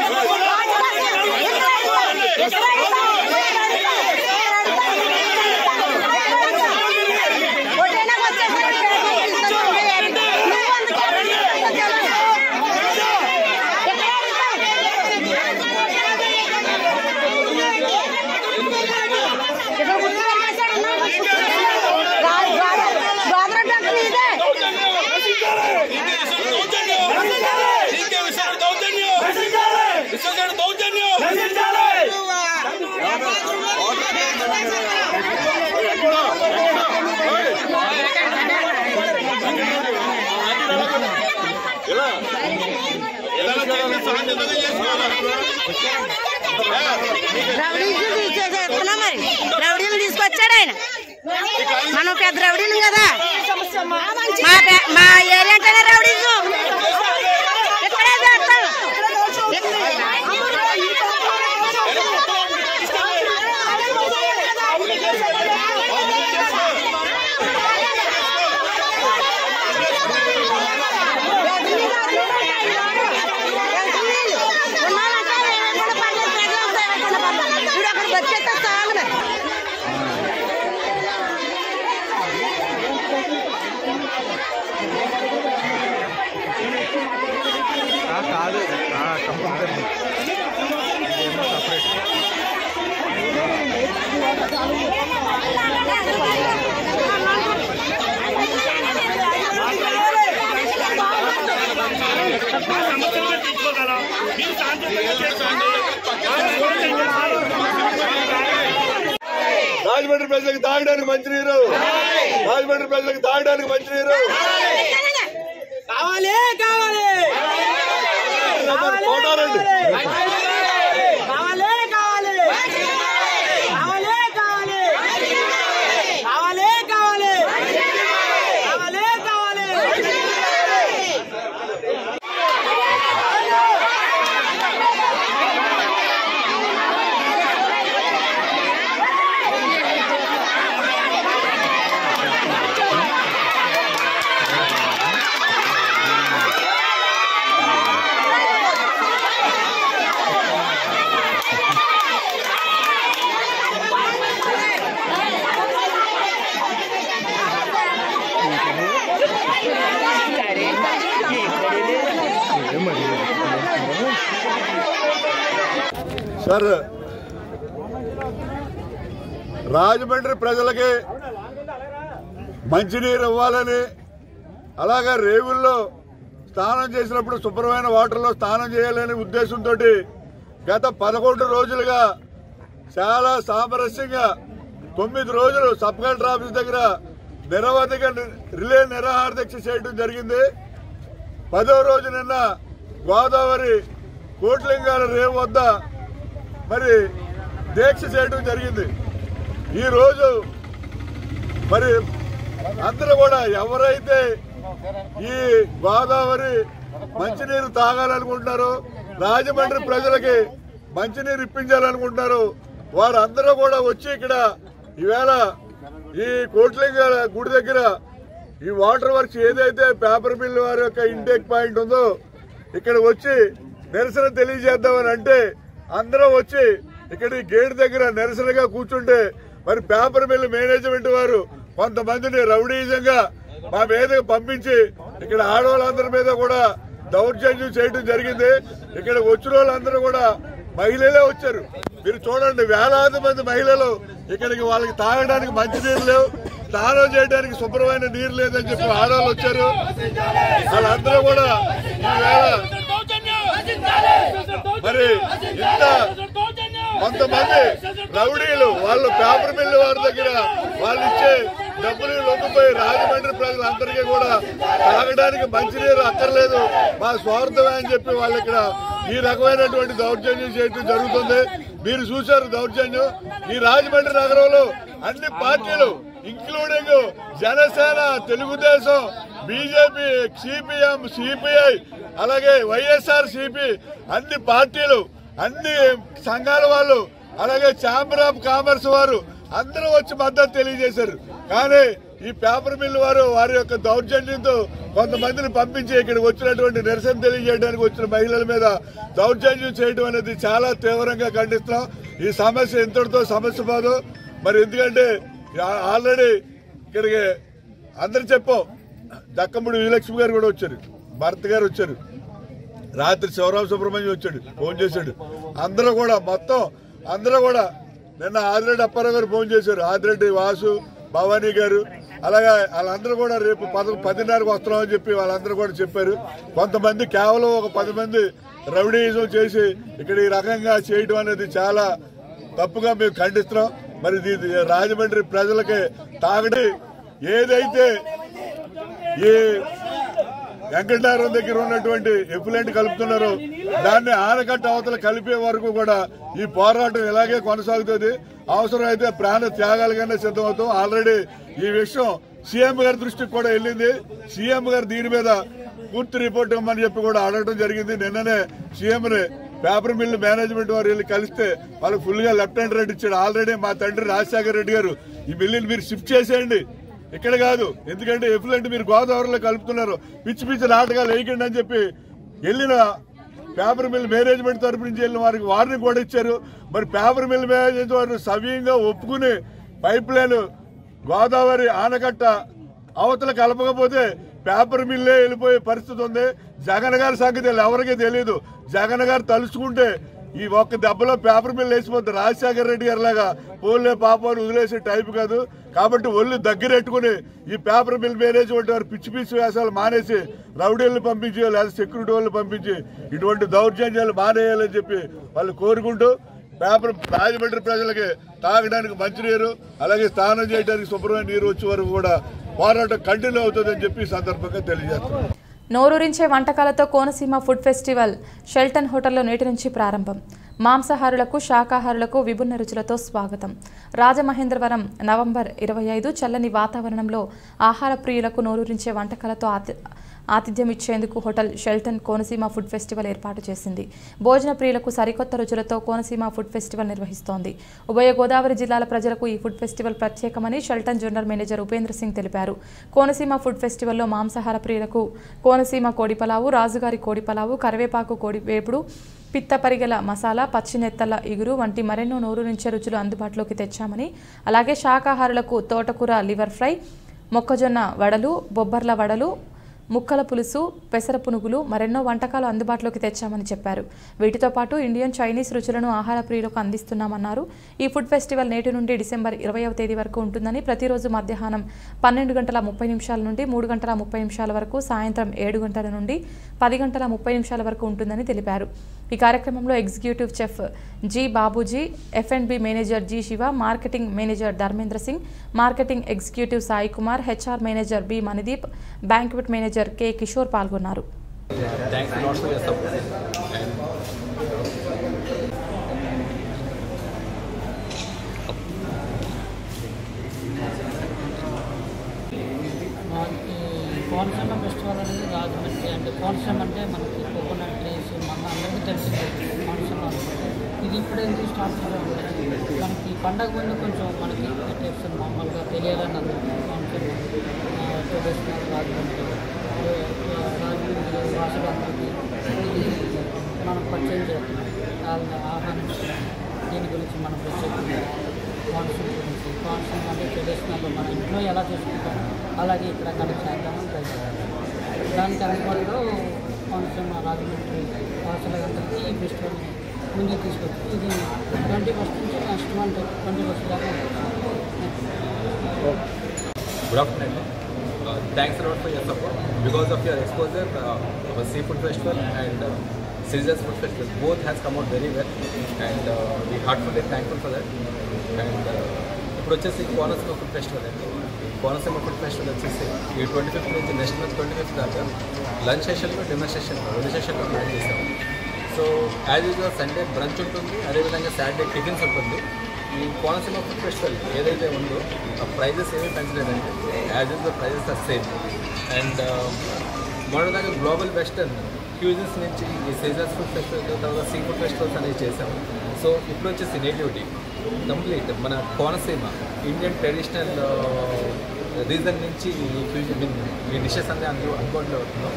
రౌడీలు తీసేస్తున్నా మరి రౌడీలు తీసుకొచ్చాడు ఆయన మనం పెద్ద రౌడీలు కదా మా పే- మా ఏరియా అంటేనే రౌడీలు ఇక్కడే చేస్తాం ఇప్పుడు అక్కడ బతికేస్తే చాలు మరి కాదు కంపల్సరీ సమస్యలు తీసుకోగల మీరు శాంతియుతంగా చేసుకోండి రాజమండ్రి ప్రజలకు తాగడానికి మంచినీరు రాజమండ్రి ప్రజలకు తాగడానికి మంచినీరు కావాలి కావాలి పోటారండి కావాలి కావాలి కావాలి కావాలి కావాలి కావాలి కావాలి కావాలి సార్ రాజమండ్రి ప్రజలకి మంచినీరు ఇవ్వాలని అలాగే రేవుల్లో స్నానం చేసినప్పుడు శుభ్రమైన వాటర్లో స్నానం చేయాలనే ఉద్దేశంతో గత పదకొండు రోజులుగా చాలా సామరస్యంగా తొమ్మిది రోజులు సబ్ కలెక్టర్ ఆఫీస్ దగ్గర నిరవధిక రిలే నిరాహార దీక్ష చేయడం జరిగింది పదో రోజు నిన్న గోదావరి కోట్లింగాల రేవు వద్ద మరి దీక్ష చేయడం జరిగింది ఈ రోజు మరి అందరూ కూడా ఎవరైతే ఈ గోదావరి మంచినీరు తాగాలనుకుంటున్నారో రాజమండ్రి ప్రజలకి మంచినీరు ఇప్పించాలనుకుంటున్నారు వారందరూ కూడా వచ్చి ఇక్కడ ఈవేళ ఈ కోట్లింగాల గుడి దగ్గర ఈ వాటర్ వర్క్స్ ఏదైతే పేపర్ మిల్ వారి యొక్క ఇంటేక్ పాయింట్ ఉందో ఇక్కడ వచ్చి నిరసన తెలియజేద్దామని అంటే అందరూ వచ్చి ఇక్కడ ఈ గేట్ దగ్గర నిరసనగా కూర్చుంటే మరి పేపర్ మిల్ మేనేజ్మెంట్ వారు కొంతమందిని రౌడీజంగా మా మీదకి పంపించి ఇక్కడ ఆడవాళ్ళందరి మీద కూడా దౌర్జన్యం చేయడం జరిగింది ఇక్కడ వచ్చిన వాళ్ళందరూ కూడా మహిళలే వచ్చారు మీరు చూడండి వేలాది మంది మహిళలు ఇక్కడికి వాళ్ళకి తాగడానికి మంచి నీరు లేవు స్నానం చేయడానికి శుభ్రమైన నీరు లేదని చెప్పి ఆడవాళ్ళు వచ్చారు వాళ్ళందరూ కూడా ఈవేళ మరి ఇంత కొంతమంది రౌడీలు వాళ్ళు పేపర్ మిల్లు వారి దగ్గర వాళ్ళు ఇచ్చే డబ్బులు లొంగిపోయి రాజమండ్రి ప్రజలందరికీ కూడా తాగడానికి మంచినీరు అక్కర్లేదు మా స్వార్థమే అని చెప్పి వాళ్ళు ఇక్కడ ఈ రకమైనటువంటి దౌర్జన్యం చేయడం జరుగుతుంది మీరు చూశారు దౌర్జన్యం ఈ రాజమండ్రి నగరంలో అన్ని పార్టీలు including Janasena Telugudesam BJP CPM CPI అలాగే వైఎస్ఆర్ సిపి అన్ని పార్టీలు అన్ని సంఘాల వాళ్ళు అలాగే ఛాంబర్ ఆఫ్ కామర్స్ వారు అందరూ వచ్చి మద్దతు తెలియజేశారు కానీ ఈ పేపర్ మిల్ వారు వారి యొక్క దౌర్జన్యంతో కొంతమందిని పంపించి ఇక్కడికి వచ్చినటువంటి నిరసన తెలియజేయడానికి వచ్చిన మహిళల మీద దౌర్జన్యం చేయడం అనేది చాలా తీవ్రంగా ఖండిస్తున్నాం ఈ సమస్య ఇంతటితో సమస్య పోదు మరి ఎందుకంటే ఆ- ఆల్రెడీ ఇక్కడికి అందరు చెప్పాం దక్కముడి విజయలక్ష్మి గారు కూడా వచ్చారు భరత్ గారు వచ్చారు రాత్రి శివరామ సుబ్రహ్మణ్యం వచ్చాడు ఫోన్ చేశాడు అందరూ కూడా మొత్తం అందరూ కూడా నిన్న ఆదిరెడ్డి అప్పారావు గారు ఫోన్ చేశారు ఆదిరెడ్డి వాసు భవానీ గారు అలాగే వాళ్ళందరూ కూడా రేపు పద పదిన్నరకు వస్తున్నామని చెప్పి వాళ్ళందరూ కూడా చెప్పారు కొంతమంది కేవలం ఒక పది మంది రౌడీజం చేసి ఇక్కడ ఈ రకంగా చేయడం అనేది చాలా తప్పుగా మేము ఖండిస్తున్నాం మరి ఇది రాజమండ్రి ప్రజలకి తాగడి ఏదైతే ఈ వెంకటనారాయణ దగ్గర ఉన్నటువంటి ఎఫ్లెంట్ కలుపుతున్నారు దాన్ని ఆనకట్ట అవతల కలిపే వరకు కూడా ఈ పోరాటం ఇలాగే కొనసాగుతుంది అవసరమైతే ప్రాణ త్యాగాలుగానే సిద్ధమవుతాం ఆల్రెడీ ఈ విషయం సీఎం గారి దృష్టికి కూడా వెళ్ళింది సీఎం గారు దీని మీద పూర్తి రిపోర్ట్ ఇవ్వమని చెప్పి కూడా అడగడం జరిగింది నిన్ననే సీఎంని పేపర్ మిల్ మేనేజ్మెంట్ వారు వెళ్ళి కలిస్తే వాళ్ళకి ఫుల్ గా లెఫ్ట్ హ్యాండ్ రైట్ ఇచ్చాడు ఆల్రెడీ మా తండ్రి రాజశేఖర రెడ్డి గారు ఈ మిల్లుని మీరు షిఫ్ట్ చేసేయండి ఇక్కడ కాదు ఎందుకంటే ఎఫ్లెంట్ మీరు గోదావరిలో కలుపుతున్నారు పిచ్చి పిచ్చి నాటకాలు వేయకండి అని చెప్పి వెళ్ళిన పేపర్ మిల్ మేనేజ్మెంట్ తరపు నుంచి వెళ్ళిన వారికి వారిని కూడా ఇచ్చారు మరి పేపర్ మిల్ మేనేజ్మెంట్ వారు సవ్యంగా ఒప్పుకుని పైప్ లైన్ గోదావరి ఆనకట్ట అవతల కలపకపోతే పేపర్ మిల్లే వెళ్ళిపోయే పరిస్థితి ఉంది జగన్ గారి సంగతి వీళ్ళు ఎవరికీ తెలియదు జగన్ గారు తలుచుకుంటే ఈ ఒక్క దెబ్బలో పేపర్ మిల్ వేసిపోతుంది రాజశేఖర రెడ్డి గారి లాగా పోలే పాపాలు వదిలేసే టైప్ కాదు కాబట్టి ఒళ్ళు దగ్గరెట్టుకుని ఈ పేపర్ మిల్ మేనేజ్మెంట్ వారు పిచ్చి పిచ్చి వేషాలు మానేసి రౌడీలను పంపించి లేదా సెక్యూరిటీ వాళ్ళు పంపించి ఇటువంటి దౌర్జన్యాలు మానేయాలని చెప్పి వాళ్ళు కోరుకుంటూ పేపర్ రాజమండ్రి ప్రజలకి తాగడానికి మంచినీరు అలాగే స్నానం చేయడానికి శుభ్రమైన నీరు వచ్చే వరకు కూడా పోరాటం కంటిన్యూ అవుతుందని చెప్పి ఈ సందర్భంగా తెలియజేస్తున్నాం నోరూరించే వంటకాలతో కోనసీమ ఫుడ్ ఫెస్టివల్ షెల్టన్ హోటల్లో నేటి నుంచి ప్రారంభం మాంసాహారులకు శాకాహారులకు విభిన్న రుచులతో స్వాగతం రాజమహేంద్రవరం నవంబర్ ఇరవై ఐదు చల్లని వాతావరణంలో ఆహార ప్రియులకు నోరూరించే వంటకాలతో ఆతి ఆతిథ్యం ఇచ్చేందుకు hotel Shelton Konaseema food festival ఏర్పాటు చేసింది భోజన ప్రియులకు సరికొత్త రుచులతో కోనసీమ ఫుడ్ ఫెస్టివల్ నిర్వహిస్తోంది ఉభయ గోదావరి జిల్లాల ప్రజలకు ఈ ఫుడ్ ఫెస్టివల్ ప్రత్యేకమని షెల్టన్ జనరల్ మేనేజర్ ఉపేంద్ర సింగ్ తెలిపారు కోనసీమ ఫుడ్ ఫెస్టివల్లో మాంసాహార ప్రియులకు కోనసీమ కోడి పలావు రాజుగారి కోడి పలావు కరివేపాకు కోడి వేపుడు పిత్తపరిగెల మసాలా పచ్చినెత్తల ఇగురు వంటి మరెన్నో నోరూరించే రుచులు అందుబాటులోకి తెచ్చామని అలాగే శాకాహారులకు తోటకూర లివర్ ఫ్రై మొక్కజొన్న వడలు బొబ్బర్ల వడలు ముక్కల పులుసు పెసర పునుగులు మరెన్నో వంటకాలు అందుబాటులోకి తెచ్చామని చెప్పారు వీటితో పాటు ఇండియన్ చైనీస్ రుచులను ఆహార ప్రియులకు అందిస్తున్నామన్నారు ఈ ఫుడ్ ఫెస్టివల్ నేటి నుండి డిసెంబర్ ఇరవైవ తేదీ వరకు ఉంటుందని ప్రతిరోజు మధ్యాహ్నం పన్నెండు గంటల ముప్పై నిమిషాల నుండి మూడు గంటల ముప్పై నిమిషాల వరకు సాయంత్రం ఏడు గంటల నుండి పది గంటల ముప్పై నిమిషాల వరకు ఉంటుందని తెలిపారు ఈ కార్యక్రమంలో executive chef G Babuji F and B manager G Siva marketing manager Dharmendra Singh marketing executive Sai Kumar HR manager B Manideep banquet manager K Kishore పాల్గొన్నారు Thanks a lot for your support. And మనకి కోనసీమ ఫెస్టివల్ అనేది రాజమండ్రి అంటే కోనసీమ అంటే మనకి కోకోనట్ ట్రీస్ మన అందరికీ తెలిసింది కోనసీమ ఇది ఇప్పుడు ఎందుకు స్టార్ట్ చేయాలంటే మనకి పండగ ముందు కొంచెం మనకి టిప్స్ మామూలుగా తెలియాలని అందరికీ కోనసీమ ట్రెడిషనల్ రాజమండ్రి ఆ, రాజమండ్రి వాసులందరికీ ఇది మనం పరిచయం చేస్తున్నాం వాళ్ళని ఆహ్వానిస్తున్నాం దీని గురించి మనం ప్రత్యేకంగా కోనసీమ గురించి కోనసీమ అంటే ట్రెడిషనల్ మన ఇంట్లో ఎలా చేసుకుంటాం అలాగే ఇక్కడ కనెక్ట్ చేద్దామని ట్రై చేయాలి దానికి అందుబాటులో కోనసీమ రాజమండ్రి వాసులందరికీ ఈ ఫెస్టివల్ని ముందుకు తీసుకొచ్చి ఇది ట్వంటీ ఫస్ట్ నుంచి నెక్స్ట్ మంత్ ట్వంటీ ఫస్ట్ దాకా good afternoon. Uh, thanks a lot for your support. Because of your exposure, uh, our seafood festival and uh, Caesar's food festival both has come out very well, and uh, we heartfully thankful for that. And uh, ఇప్పుడు వచ్చేసి కోనసీమ ఫుడ్ ఫెస్టివల్ అండి కోనసీమ ఫుడ్ ఫెస్టివల్ వచ్చేసి ఈ ట్వంటీ ఫిఫ్త్ నుంచి నెక్స్ట్ మంత్ ట్వంటీ ఫిఫ్త్ దాకా లంచ్ సెషన్లో డిన్నర్ సెషన్లో రెండు సెషన్లో ప్లాన్ చేసాము so as usual Sunday brunch ఉంటుంది అదేవిధంగా సాటర్డే టిఫిన్స్ ఉంటుంది ఈ కోనసీమ ఫుడ్ ఫెస్టివల్ ఏదైతే ఉందో ఆ ప్రైజెస్ ఏమీ పెంచలేదండి as usual prices are same and మొదటిదాకా గ్లోబల్ వెస్టర్న్ క్యూజెస్ నుంచి ఈ సీజన్స్ ఫుడ్ ఫెస్టివల్ తర్వాత సీ ఫుడ్ ఫెస్టివల్స్ అనేవి చేసాము సో ఇప్పుడు వచ్చేసి నేటివిటీ కంప్లీట్ మన కోనసీమ ఇండియన్ ట్రెడిషనల్ రీజన్ నుంచి ఈ ఫ్యూజన్ ఈ డిషెస్ అన్నీ అందులో అందుబాటులో అవుతున్నాం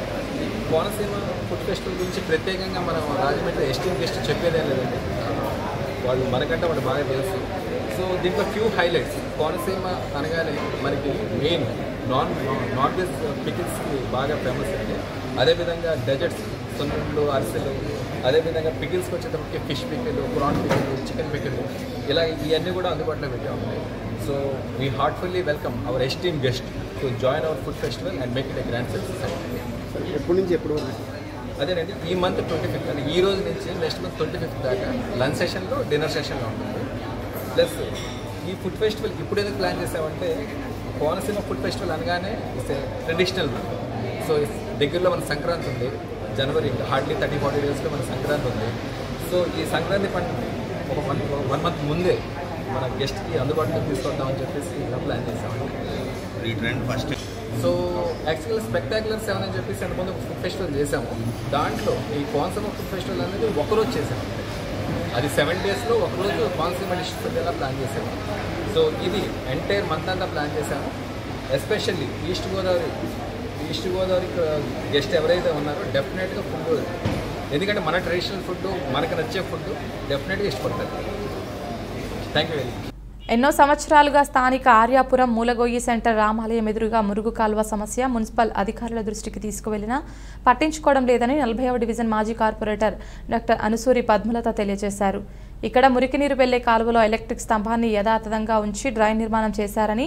కోనసీమ ఫుడ్ ఫెస్టివల్ గురించి ప్రత్యేకంగా మనం రాజమండ్రి ఎస్టీమ్ గెస్ట్ చెప్పేదే లేదండి వాళ్ళు మనకంటే వాళ్ళు బాగా తెలుసు సో దీంట్లో ఫ్యూ హైలైట్స్ కోనసీమ అనగానే మనకి మెయిన్ నాన్ నాన్ వెజ్ పికిల్స్కి బాగా ఫేమస్ అండి అదేవిధంగా డెజర్ట్స్ సున్నుండ్లు అరిసెలు అదేవిధంగా పికిల్స్కి వచ్చేటప్పటికి fish pickle prawn pickle chicken pickle ఇలా ఇవన్నీ కూడా అందుబాటులో పెట్టాము so we heartfully welcome our esteem guest to join our food festival and make it a grand success ఎప్పటి నుంచి ఎప్పుడు వరకు అదేనండి ఈ మంత్ ట్వంటీ ఫిఫ్త్ అంటే ఈ రోజు నుంచి నెక్స్ట్ మంత్ ట్వంటీ ఫిఫ్త్ దాకా లంచ్ సెషన్లో డిన్నర్ సెషన్లో ఉంటుంది ప్లస్ ఈ ఫుడ్ ఫెస్టివల్ ఇప్పుడు ఎందుకు ప్లాన్ చేసామంటే కోనసీమ ఫుడ్ ఫెస్టివల్ అనగానే ఇట్స్ ట్రెడిషనల్ సో దగ్గరలో మన సంక్రాంతి ఉంది జనవరి హార్డ్లీ థర్టీ ఫార్టీ డేస్లో మన సంక్రాంతి ఉంది సో ఈ సంక్రాంతి పండుగ ఒక వన్ వన్ మంత్ ముందే మన గెస్ట్కి అందుబాటులో తీసుకొద్దామని చెప్పేసి ఇలా ప్లాన్ చేసామండి ఈ ట్రెండ్ ఫస్ట్ సో యాక్చువల్గా స్పెక్టాక్యులర్ సెవెన్ అని చెప్పేసి అనుకుంటే ఒక ఫుడ్ ఫెస్టివల్ చేసాము దాంట్లో ఈ కోనసీమ ఫుడ్ ఫెస్టివల్ అనేది ఒకరోజు చేసాము అది సెవెన్ డేస్లో ఒకరోజు కోనసీమ డిస్ట్రిక్ట్ ఉండేలా ప్లాన్ చేసాము సో ఇది ఎంటైర్ మంత్ అంతా ప్లాన్ చేసాము especially east Godavari east Godavari guest ఎవరైతే ఉన్నారో డెఫినెట్గా ఫుడ్ ఎందుకంటే మన ట్రెడిషనల్ ఫుడ్ మనకు నచ్చే ఫుడ్ డెఫినెట్గా ఇష్టపడతారు థ్యాంక్ యూ వెరీ మచ్ ఎన్నో సంవత్సరాలుగా స్థానిక ఆర్యాపురం మూలగొయ్యి సెంటర్ రామాలయం ఎదురుగా మురుగు కాల్వ సమస్య మున్సిపల్ అధికారుల దృష్టికి తీసుకువెళ్లినా పట్టించుకోవడం లేదని నలభైవ డివిజన్ మాజీ కార్పొరేటర్ డాక్టర్ అనుసూరి పద్మలత తెలియజేశారు ఇక్కడ మురికి నీరు వెళ్లే కాలువలో ఎలక్ట్రిక్ స్తంభాన్ని యథాతథంగా ఉంచి డ్రైన్ నిర్మాణం చేశారని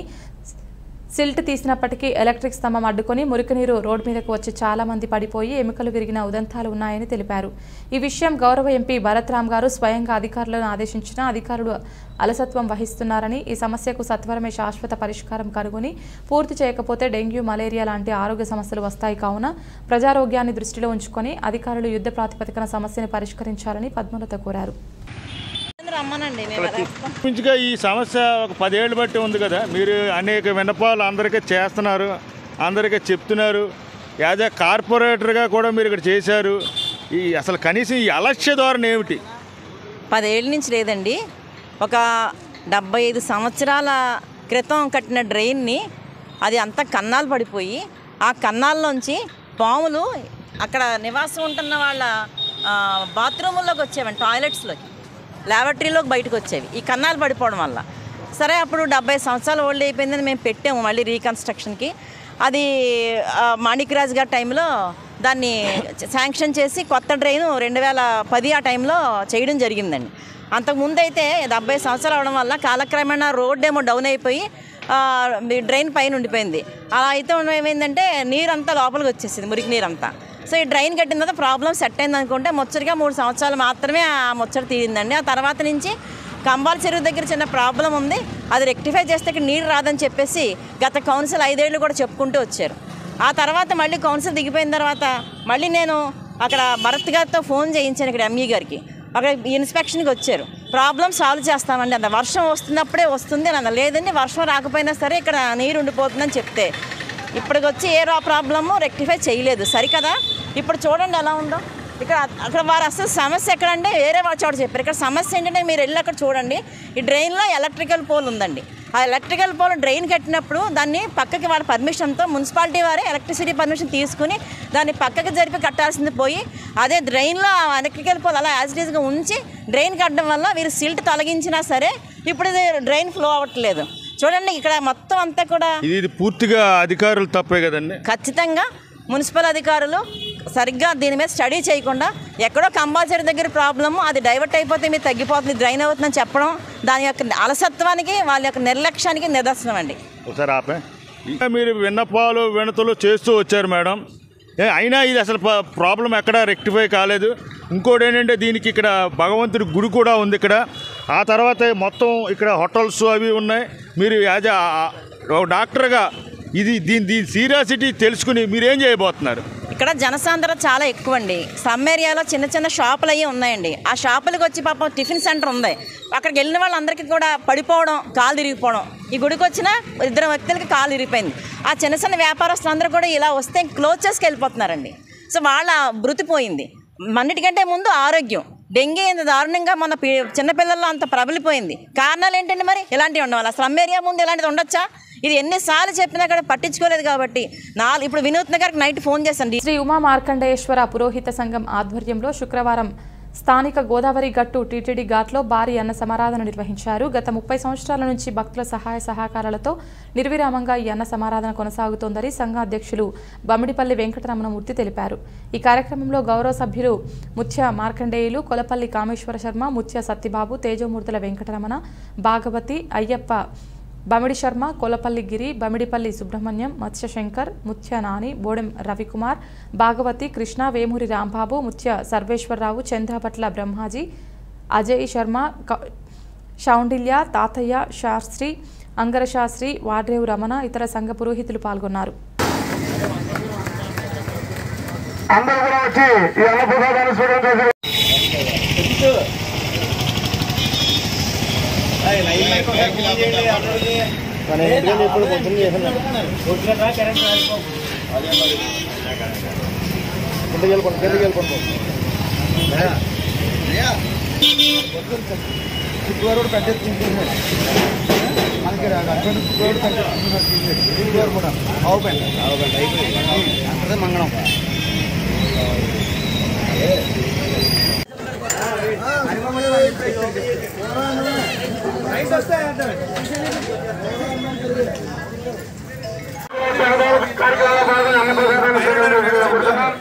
సిల్ట్ తీసినప్పటికీ ఎలక్ట్రిక్ స్తంభం అడ్డుకొని మురికినీరు రోడ్డు మీదకు వచ్చి చాలా మంది పడిపోయి ఎముకలు విరిగిన ఉదంతాలు ఉన్నాయని తెలిపారు ఈ విషయం గౌరవ ఎంపీ భరత్ రామ్ గారు స్వయంగా అధికారులను ఆదేశించిన అధికారులు అలసత్వం వహిస్తున్నారని ఈ సమస్యకు సత్వరమే శాశ్వత పరిష్కారం కనుగొని పూర్తి చేయకపోతే డెంగ్యూ మలేరియా లాంటి ఆరోగ్య సమస్యలు వస్తాయి కావున ప్రజారోగ్యాన్ని దృష్టిలో ఉంచుకొని అధికారులు యుద్ధ ప్రాతిపదికన సమస్యను పరిష్కరించాలని పద్మలత కోరారు రమ్మనండి నేను వస్తాను. మించుగా ఈ సమస్య ఒక పదేళ్ళు బట్టి ఉంది కదా మీరు అనేక విన్నపాలు అందరికీ చేస్తున్నారు అందరికీ చెప్తున్నారు యాజ్ ఏ కార్పొరేటర్గా కూడా మీరు ఇక్కడ చేశారు ఈ అసలు కనీసం ఈ అలక్ష్య ధోరణి ఏమిటి పదేళ్ళ నుంచి లేదండి ఒక డెబ్బై ఐదు సంవత్సరాల క్రితం కట్టిన డ్రైన్ని అది అంతా కన్నాలు పడిపోయి ఆ కన్నాల్లోంచి పాములు అక్కడ నివాసం ఉంటున్న వాళ్ళ ఆ, బాత్రూముల్లోకి వచ్చేవండి టాయిలెట్స్లోకి ల్యాబరేటరీలోకి బయటకు వచ్చేవి ఈ కన్నాలు పడిపోవడం వల్ల సరే అప్పుడు డెబ్బై సంవత్సరాలు ఓల్డ్ అయిపోయిందని మేము పెట్టాము మళ్ళీ రీకన్స్ట్రక్షన్కి అది ఆ, మాణిక్రాజ్ గారి టైంలో దాన్ని శాంక్షన్ చేసి కొత్త డ్రైన్ రెండు వేల పది ఆ టైంలో చేయడం జరిగిందండి అంతకుముందు అయితే డెబ్బై సంవత్సరాలు అవడం వల్ల కాలక్రమేణా రోడ్ ఏమో డౌన్ అయిపోయి ఆ, మీ డ్రైన్ పైన ఉండిపోయింది అలా అయితే ఉండడం ఏమైందంటే నీరంతా లోపలికి వచ్చేసింది మురికి నీరంతా సో ఈ డ్రైన్ కట్టిన తర్వాత ప్రాబ్లం సెట్ అయింది అనుకుంటే ముచ్చటగా మూడు సంవత్సరాలు మాత్రమే ఆ ముచ్చట తీరిందండి ఆ తర్వాత నుంచి కంబాల చెరువు దగ్గర చిన్న ప్రాబ్లం ఉంది అది రెక్టిఫై చేస్తే ఇక్కడ నీరు రాదని చెప్పేసి గత కౌన్సిల్ ఐదేళ్ళు కూడా చెప్పుకుంటూ వచ్చారు ఆ తర్వాత మళ్ళీ కౌన్సిల్ దిగిపోయిన తర్వాత మళ్ళీ నేను అక్కడ భరత్ గారితో ఫోన్ చేయించాను ఇక్కడ ఎంఈ గారికి అక్కడ ఇన్స్పెక్షన్కి వచ్చారు ప్రాబ్లం సాల్వ్ చేస్తామండి అంత వర్షం వస్తున్నప్పుడే వస్తుంది అని అన్న లేదండి వర్షం రాకపోయినా సరే ఇక్కడ నీరు ఉండిపోతుందని చెప్తే ఇప్పటికి వచ్చి ఏ రా ప్రాబ్లము రెక్టిఫై చేయలేదు సరికదా ఇప్పుడు చూడండి ఎలా ఉందో ఇక్కడ అక్కడ వారు అసలు సమస్య ఎక్కడంటే వేరే వాళ్ళ చోట చెప్పారు ఇక్కడ సమస్య ఏంటంటే మీరు వెళ్ళి అక్కడ చూడండి ఈ డ్రైన్లో ఎలక్ట్రికల్ పోల్ ఉందండి ఆ ఎలక్ట్రికల్ పోల్ డ్రైన్ కట్టినప్పుడు దాన్ని పక్కకి వాళ్ళ పర్మిషన్తో మున్సిపాలిటీ వారే ఎలక్ట్రిసిటీ పర్మిషన్ తీసుకుని దాన్ని పక్కకి జరిపి కట్టాల్సింది పోయి అదే డ్రైన్లో ఆ ఎలక్ట్రికల్ పోల్ అలా యాజ్ ఇట్ ఈస్గా ఉంచి డ్రైన్ కట్టడం వల్ల వీరు సిల్ట్ తొలగించినా సరే ఇప్పుడు ఇది డ్రైన్ ఫ్లో అవ్వట్లేదు చూడండి ఇక్కడ మొత్తం అంతా కూడా ఇది ఇది పూర్తిగా అధికారులు తప్పే కదండి ఖచ్చితంగా మున్సిపల్ అధికారులు సరిగ్గా దీని మీద స్టడీ చేయకుండా ఎక్కడో కంపల్సరీ దగ్గర ప్రాబ్లము అది డైవర్ట్ అయిపోతే మీరు తగ్గిపోతుంది డ్రైన్ అవుతుందని చెప్పడం దాని యొక్క అలసత్వానికి వాళ్ళ యొక్క నిర్లక్ష్యానికి నిదర్శనం అండి ఒకసారి ఆపే ఇంకా మీరు విన్నపాలు వినతులు చేస్తూ వచ్చారు మేడం ఏ, అయినా ఇది అసలు ప- ప్రాబ్లం ఎక్కడ రెక్టిఫై కాలేదు ఇంకోటి ఏంటంటే దీనికి ఇక్కడ భగవంతుడి గుడి కూడా ఉంది ఇక్కడ ఆ తర్వాత మొత్తం ఇక్కడ హోటల్స్ అవి ఉన్నాయి మీరు యాజ్ ఆ- ఆ- ఒక డాక్టర్గా ఇది దీని దీని సీరియాసిటీ తెలుసుకుని మీరేం చేయబోతున్నారు ఇక్కడ జనసాంద్రత చాలా ఎక్కువ అండి సమ్ ఏరియాలో చిన్న చిన్న షాపులు అయ్యి ఉన్నాయండి ఆ షాపులకు వచ్చి పాపం టిఫిన్ సెంటర్ ఉంది అక్కడికి వెళ్ళిన వాళ్ళందరికీ కూడా పడిపోవడం కాలు తిరిగిపోవడం ఈ గుడికి వచ్చిన ఇద్దరు వ్యక్తులకి కాలు ఇరిగిపోయింది ఆ చిన్న చిన్న వ్యాపారస్తులు అందరూ కూడా ఇలా వస్తే క్లోజ్ చేసుకు వెళ్ళిపోతున్నారండి సో వాళ్ళ మృతి పోయింది మన్నిటికంటే ముందు ఆరోగ్యం డెంగీ ఇంత దారుణంగా మన పి- చిన్నపిల్లల్లో అంత ప్రబలిపోయింది కారణాలు ఏంటండి మరి ఇలాంటివి ఉండవాలి స్లమ్ ఏరియా ముందు ఇలాంటిది ఉండొచ్చా ఇది ఎన్నిసార్లు చెప్పినా కూడా పట్టించుకోలేదు కాబట్టి నాలుగు ఇప్పుడు వినూత్న గారికి నైట్ ఫోన్ చేశాను శ్రీ ఉమా మార్కండేశ్వర పురోహిత సంఘం ఆధ్వర్యంలో శుక్రవారం స్థానిక గోదావరి గట్టు టీటీడీ ఘాట్లో భారీ అన్న సమారాధన నిర్వహించారు గత ముప్పై సంవత్సరాల నుంచి భక్తుల సహాయ సహకారాలతో నిర్విరామంగా ఈ అన్న సమారాధన కొనసాగుతోందని సంఘ అధ్యక్షులు బమ్మిడిపల్లి వెంకటరమణమూర్తి తెలిపారు ఈ కార్యక్రమంలో గౌరవ సభ్యులు ముత్య మార్కండేయులు కొలపల్లి కామేశ్వర శర్మ ముత్య సత్యబాబు తేజమూర్తుల వెంకటరమణ భాగవతి అయ్యప్ప బమిడి శర్మ కొలపల్లి గిరి బమిడిపల్లి సుబ్రహ్మణ్యం మత్స్యశంకర్ ముత్య నాని బోడెం రవికుమార్ భాగవతి కృష్ణ వేమూరి రాంబాబు ముత్య సర్వేశ్వరరావు చంద్రభట్ల బ్రహ్మాజీ అజయ్ శర్మ క- శౌండిల్య తాతయ్య శాస్త్రి అంగరశాస్త్రి వాడ్రేవు రమణ ఇతర సంఘ పురోహితులు పాల్గొన్నారు అందరూ కూడా వచ్చి ఈ అన్న ప్రసాదాన్ని స్వీకరించాల్సి మన ఇంటికి ఇప్పుడు పొద్దున్న చేస్తున్నాం కిందకి వెళ్ళిపోండి కిందకి వెళ్ళిపోండి శుక్రవారం కూడా పెద్ద తింటున్నాడు మనకి అక్కడ శుక్రవారం పెద్ద తింటున్నాడు శుక్రవారం కూడా ఆవు పెంట ఆవు పెంట అయిపోయింది అక్కడే మంగళం కార్యక్రమంలో భాగంగా అన్న ప్రసాదాన్ని స్వీకరించాల్సిందిగా కోరుతున్నాం.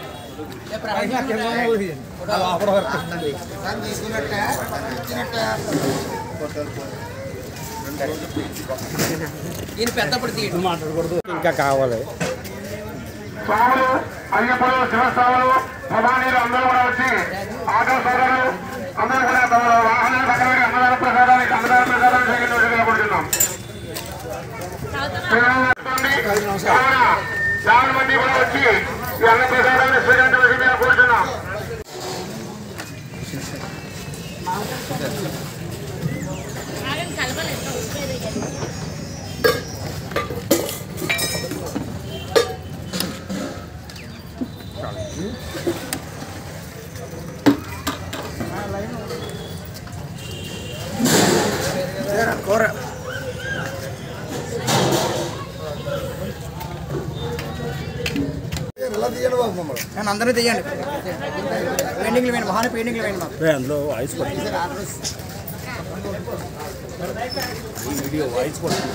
ఇంకా కావాలి స్వాములు అయ్యప్పలు శివస్వాములు భవానీలు అందరూ కూడా వచ్చి ఆటో సోదరులు అందరూ కూడా తమ వాహనాల పక్కన పెట్టి అన్నదాన ప్రసాదానికి అన్నదాన ప్రసాదాన్ని స్వీకరించాల్సిందిగా కోరుతున్నాం కావున చాలా మంది కూడా వచ్చి ఈ అన్న ప్రసాదాన్ని స్వీకరించవలసిందిగా కోరుతున్నాం కూర కానీ అందరూ తీయండి పెయింటింగ్లు వేయండి మహాన పెయింటింగ్లు వేయండి మాకు అందులో voice video voice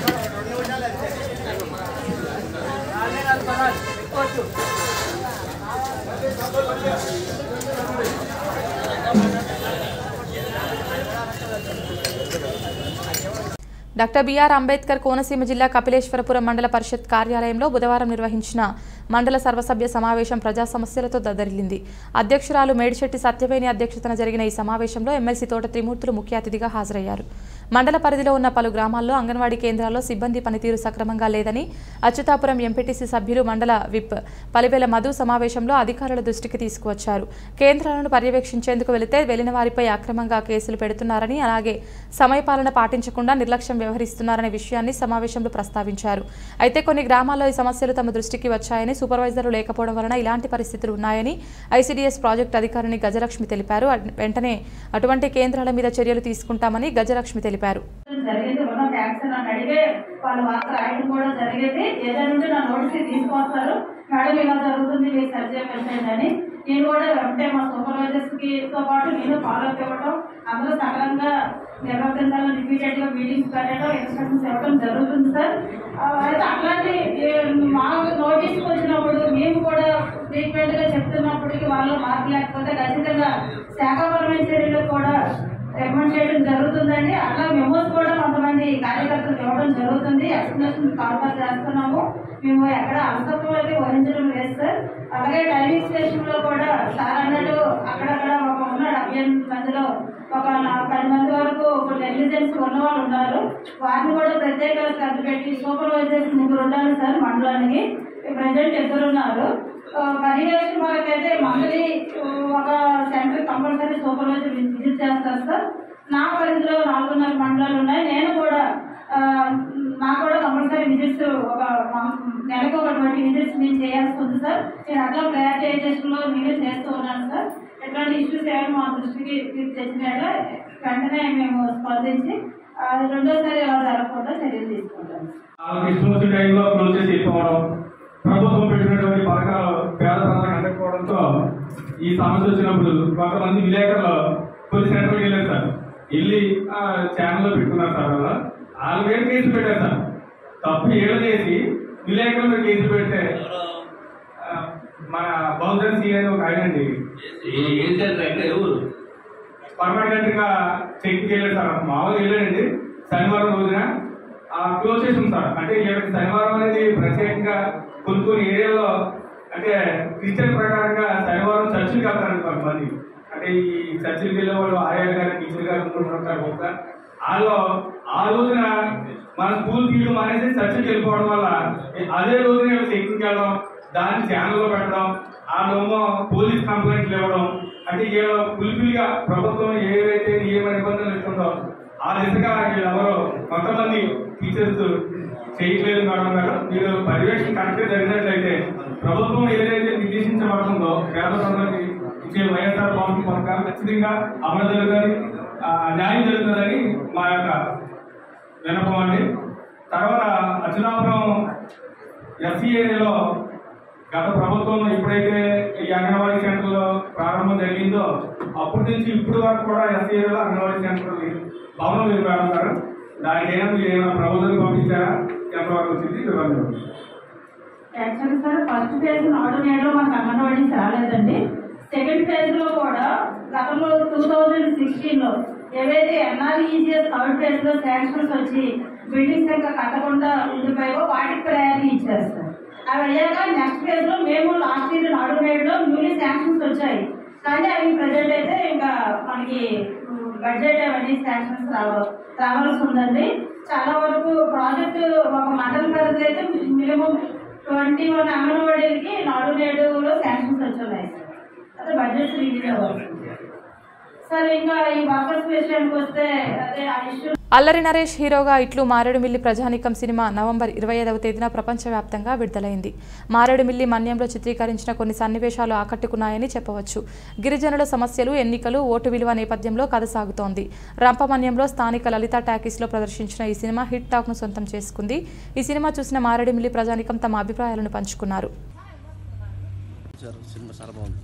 doctor BR Ambedkar Konaseema జిల్లా కపిలేశ్వరపురం మండల పరిషత్ కార్యాలయంలో బుధవారం నిర్వహించిన మండల సర్వసభ్య సమావేశం ప్రజా సమస్యలతో దద్దరిల్లింది అధ్యక్షురాలు మేడిశెట్టి సత్యవేణి అధ్యక్షతన జరిగిన ఈ సమావేశంలో ఎమ్మెల్సీ తోట త్రిమూర్తులు ముఖ్య అతిథిగా హాజరయ్యారు మండల పరిధిలో ఉన్న పలు గ్రామాల్లో అంగన్వాడీ కేంద్రాల్లో సిబ్బంది పనితీరు సక్రమంగా లేదని అచ్యుతాపురం ఎంపీటీసీ సభ్యులు మండల విప్ పలివేల మధు సమావేశంలో అధికారుల దృష్టికి తీసుకువచ్చారు కేంద్రాలను పర్యవేక్షించేందుకు వెళితే వెళ్లిన వారిపై అక్రమంగా కేసులు పెడుతున్నారని అలాగే సమయపాలన పాటించకుండా నిర్లక్ష్యం వ్యవహరిస్తున్నారనే విషయాన్ని సమావేశంలో ప్రస్తావించారు అయితే కొన్ని గ్రామాల్లో ఈ సమస్యలు తమ దృష్టికి వచ్చాయని సూపర్వైజర్లు లేకపోవడం వలన ఇలాంటి పరిస్థితులు ఉన్నాయని ఐసీడీఎస్ ప్రాజెక్టు అధికారిని గజలక్ష్మి తెలిపారు అట్- వెంటనే అటువంటి కేంద్రాల మీద చర్యలు తీసుకుంటామని గజలక్ష్మి తెలిపారు జరిగింది ఉన్న యాక్షన్ అని అడిగే వాళ్ళు మాకు రాయడం కూడా జరిగేది ఏదైనా ఉంటే నా నోటీస్ తీసుకొస్తారు మేడం ఇలా జరుగుతుంది మీరు సరి చేయండి అని నేను కూడా వెంటనే మా సూపర్వైజర్స్ కి తో పాటు నేను ఫాలో అప్ ఇవ్వడం అందరూ సకలంగా నిర్వర్తించాలని రిపీటెడ్ గా మీటింగ్స్ పెట్టడం ఇన్స్ట్రక్షన్స్ ఇవ్వడం జరుగుతుంది సార్ ఆ, అయితే అట్లాంటి ఏ, మాకు నోటీస్ వచ్చినప్పుడు మేము కూడా ట్రీట్మెంట్ గా చెప్తున్నప్పటికీ వాళ్ళు మార్పు లేకపోతే ఖచ్చితంగా శాఖాపరమైన చర్యలు కూడా రికమెండ్ చేయడం జరుగుతుందండి అట్లా మెమోస్ కూడా కొంతమంది కార్యకర్తలు ఇవ్వడం జరుగుతుంది ఎక్స్ప్లెనేషన్ కాన్ఫర్ చేస్తున్నాము మేము ఎక్కడ అలసత్వం అయితే వహించడం లేదు సార్ అలాగే టైమింగ్ స్టేషన్ లో కూడా సార్ అన్నట్టు అక్కడక్కడ ఒక ఉన్న డెబ్బై ఎనిమిది మందిలో ఒక నా- పది మంది వరకు ఇప్పుడు నెగ్లిజెన్స్ ఉన్న వాళ్ళు ఉన్నారు వారిని కూడా ప్రత్యేక శ్రద్ధ పెట్టి సూపర్వైజర్స్ ముగ్గురు ఉండాలి సార్ మండలానికి ప్రజెంట్ ఇద్దరు ఉన్నారు ఆ, పర్యవేక్షణ వరకైతే మంత్లీ ఒక సెంటర్ కంపల్సరీ సూపర్వైజర్ విజిట్ చేస్తారు సార్ నా పరిధిలో నాలుగున్నర మండలాలు ఉన్నాయి నేను కూడా ఆ, నాకు కూడా కంపల్సరీ విజిట్స్ ఒక మ- నెలకు ఒక ట్వంటీ విజిట్స్ నేను చేయాల్సి ఉంది సార్ నేను అట్లా ప్రయారిటైజేషన్ లో నేను చేస్తూ ఉన్నాను సార్ ఎట్లాంటి ఇష్యూస్ ఏమైనా మా దృష్టికి తెచ్చినట్ల వెంటనే మేము స్పందించి ఆ, రెండోసారి అలా జరగకుండా చర్యలు తీసుకుంటాం వాళ్ళకి ఇష్టం వచ్చిన టైంలో క్లోజ్ చేసి వెళ్ళిపోవడం ప్రభుత్వం పెట్టినటువంటి పథకాలు పేద ప్రజలకు అందకపోవడంతో ఈ సమస్య వచ్చినప్పుడు కొంతమంది విలేకరులు కొన్ని సెంటర్కి వెళ్ళారు సార్ వెళ్ళి ఆ, ఛానల్లో పెట్టుకున్నారు సార్ వాళ్ళు వాళ్ళ మీద కేసు పెట్టారు సార్ తప్పు ఏళ్ళు చేసి విలేకరుల మీద కేసు పెడితే ఆ, మన బహుజన్ సింగ్ అని ఒక ఆయన అండి పర్మనెంట్ గా చెక్కి వెళ్ళాడు సార్ మామూలుగా వెళ్ళాడండి శనివారం రోజున ఆ క్లోజ్ చేసి ఉంది సార్ అంటే వీళ్ళకి శనివారం అనేది ప్రత్యేకంగా కొన్ని కొన్ని ఏరియాలో అంటే క్రిస్టియన్ ప్రకారంగా శనివారం చర్చికి వెళ్తారు కొంతమంది అంటే ఈ చర్చికి వెళ్ళే వాళ్ళు ఆర్యాలు గారు టీచర్ గారు ఉంటుంటారు బహుశా వాళ్ళు ఆ రోజున మన స్కూల్ ఫీజు మానేసి చర్చికి వెళ్ళిపోవడం వల్ల అదే రోజున వీళ్ళు చెక్కింగ్కి వెళ్ళడం దాన్ని ఛానల్లో పెట్టడం వాళ్ళేమో పోలీస్ కంప్లైంట్లు ఇవ్వడం అంటే వీళ్ళ ఫుల్ఫిల్గా ప్రభుత్వం ఏవైతే నియమ నిబంధనలు ఇస్తుందో ఆ దిశగా వీళ్ళెవరో కొంతమంది టీచర్స్ చేయట్లేదు మేడం గారు మీరు పర్యవేక్షణ కరెక్ట్గా జరిగినట్లయితే ప్రభుత్వం ఏదైతే నిర్దేశించబడుతుందో పేద ప్రజలకి ఇచ్చే వైఎస్ఆర్ భవన్ పథకాలు ఖచ్చితంగా అమలు జరుగుతుంది ఆ, న్యాయం జరుగుతుందని మా యొక్క విన్నపం అండి తర్వాత అచ్యుతాపురం ఎస్సీ ఏరియాలో గత ప్రభుత్వం ఎప్పుడైతే ఈ అంగన్వాడీ సెంటర్లో ప్రారంభం జరిగిందో అప్పటి నుంచి ఇప్పటి వరకు కూడా ఎస్సీ ఏరియాలో అంగన్వాడీ సెంటర్ భవనం నిర్మాణం గారు దానికి ఏమైనా మీరు ఏమైనా ప్రపోజల్ పంపించారా ఎంతవరకు వచ్చింది వివరించండి యాక్చువల్లీ సార్ ఫస్ట్ ఫేజ్ నాడు నేడు మాకు అంగన్వాడీస్ రాలేదండి సెకండ్ ఫేజ్ లో కూడా గతంలో టూ థౌజండ్ సిక్స్టీన్ లో ఏవైతే ఎన్ఆర్ఈజీఎస్ థర్డ్ ఫేజ్ లో శాంక్షన్స్ వచ్చి బిల్డింగ్స్ ఇంకా కట్టకుండా ఉండిపోయావో వాటికి ప్రయారిటీ ఇచ్చారు సార్ అవి అయ్యాక నెక్స్ట్ ఫేజ్ లో మేము లాస్ట్ ఇయర్ నాడు నేడులో న్యూలీ శాంక్షన్స్ వచ్చాయి కానీ అవి ప్రజెంట్ అయితే ఇంకా మనకి బడ్జెట్ అవన్నీ శాంక్షన్స్ రావ రావాల్సి ఉందండి చాలా వరకు ప్రాజెక్ట్ ఒక మండల పరిధి అయితే మినిమం ట్వంటీ వన్ అంగన్వాడీలకి నాడు నేడులో శాంక్షన్స్ వచ్చున్నాయి సార్ అదే బడ్జెట్ రిలీజ్ అవ్వాలి సార్ ఇంకా ఈ వర్కర్స్ విషయానికి వస్తే అదే ఆ ఇష్యూ అల్లరి నరేష్ హీరోగా ఇట్లు మారేడుమిల్లి ప్రజానికం సినిమా నవంబర్ ఇరవై ఐదవ తేదీన ప్రపంచవ్యాప్తంగా విడుదలైంది మారేడుమిల్లి మన్యంలో చిత్రీకరించిన కొన్ని సన్నివేశాలు ఆకట్టుకున్నాయని చెప్పవచ్చు గిరిజనుల సమస్యలు ఎన్నికలు ఓటు విలువ నేపథ్యంలో కథ సాగుతోంది రంపమన్యంలో స్థానిక లలిత టాకీస్లో ప్రదర్శించిన ఈ సినిమా హిట్ టాక్ను సొంతం చేసుకుంది ఈ సినిమా చూసిన మారేడుమిల్లి ప్రజానికం తమ అభిప్రాయాలను పంచుకున్నారు సినిమా చాలా బాగుంది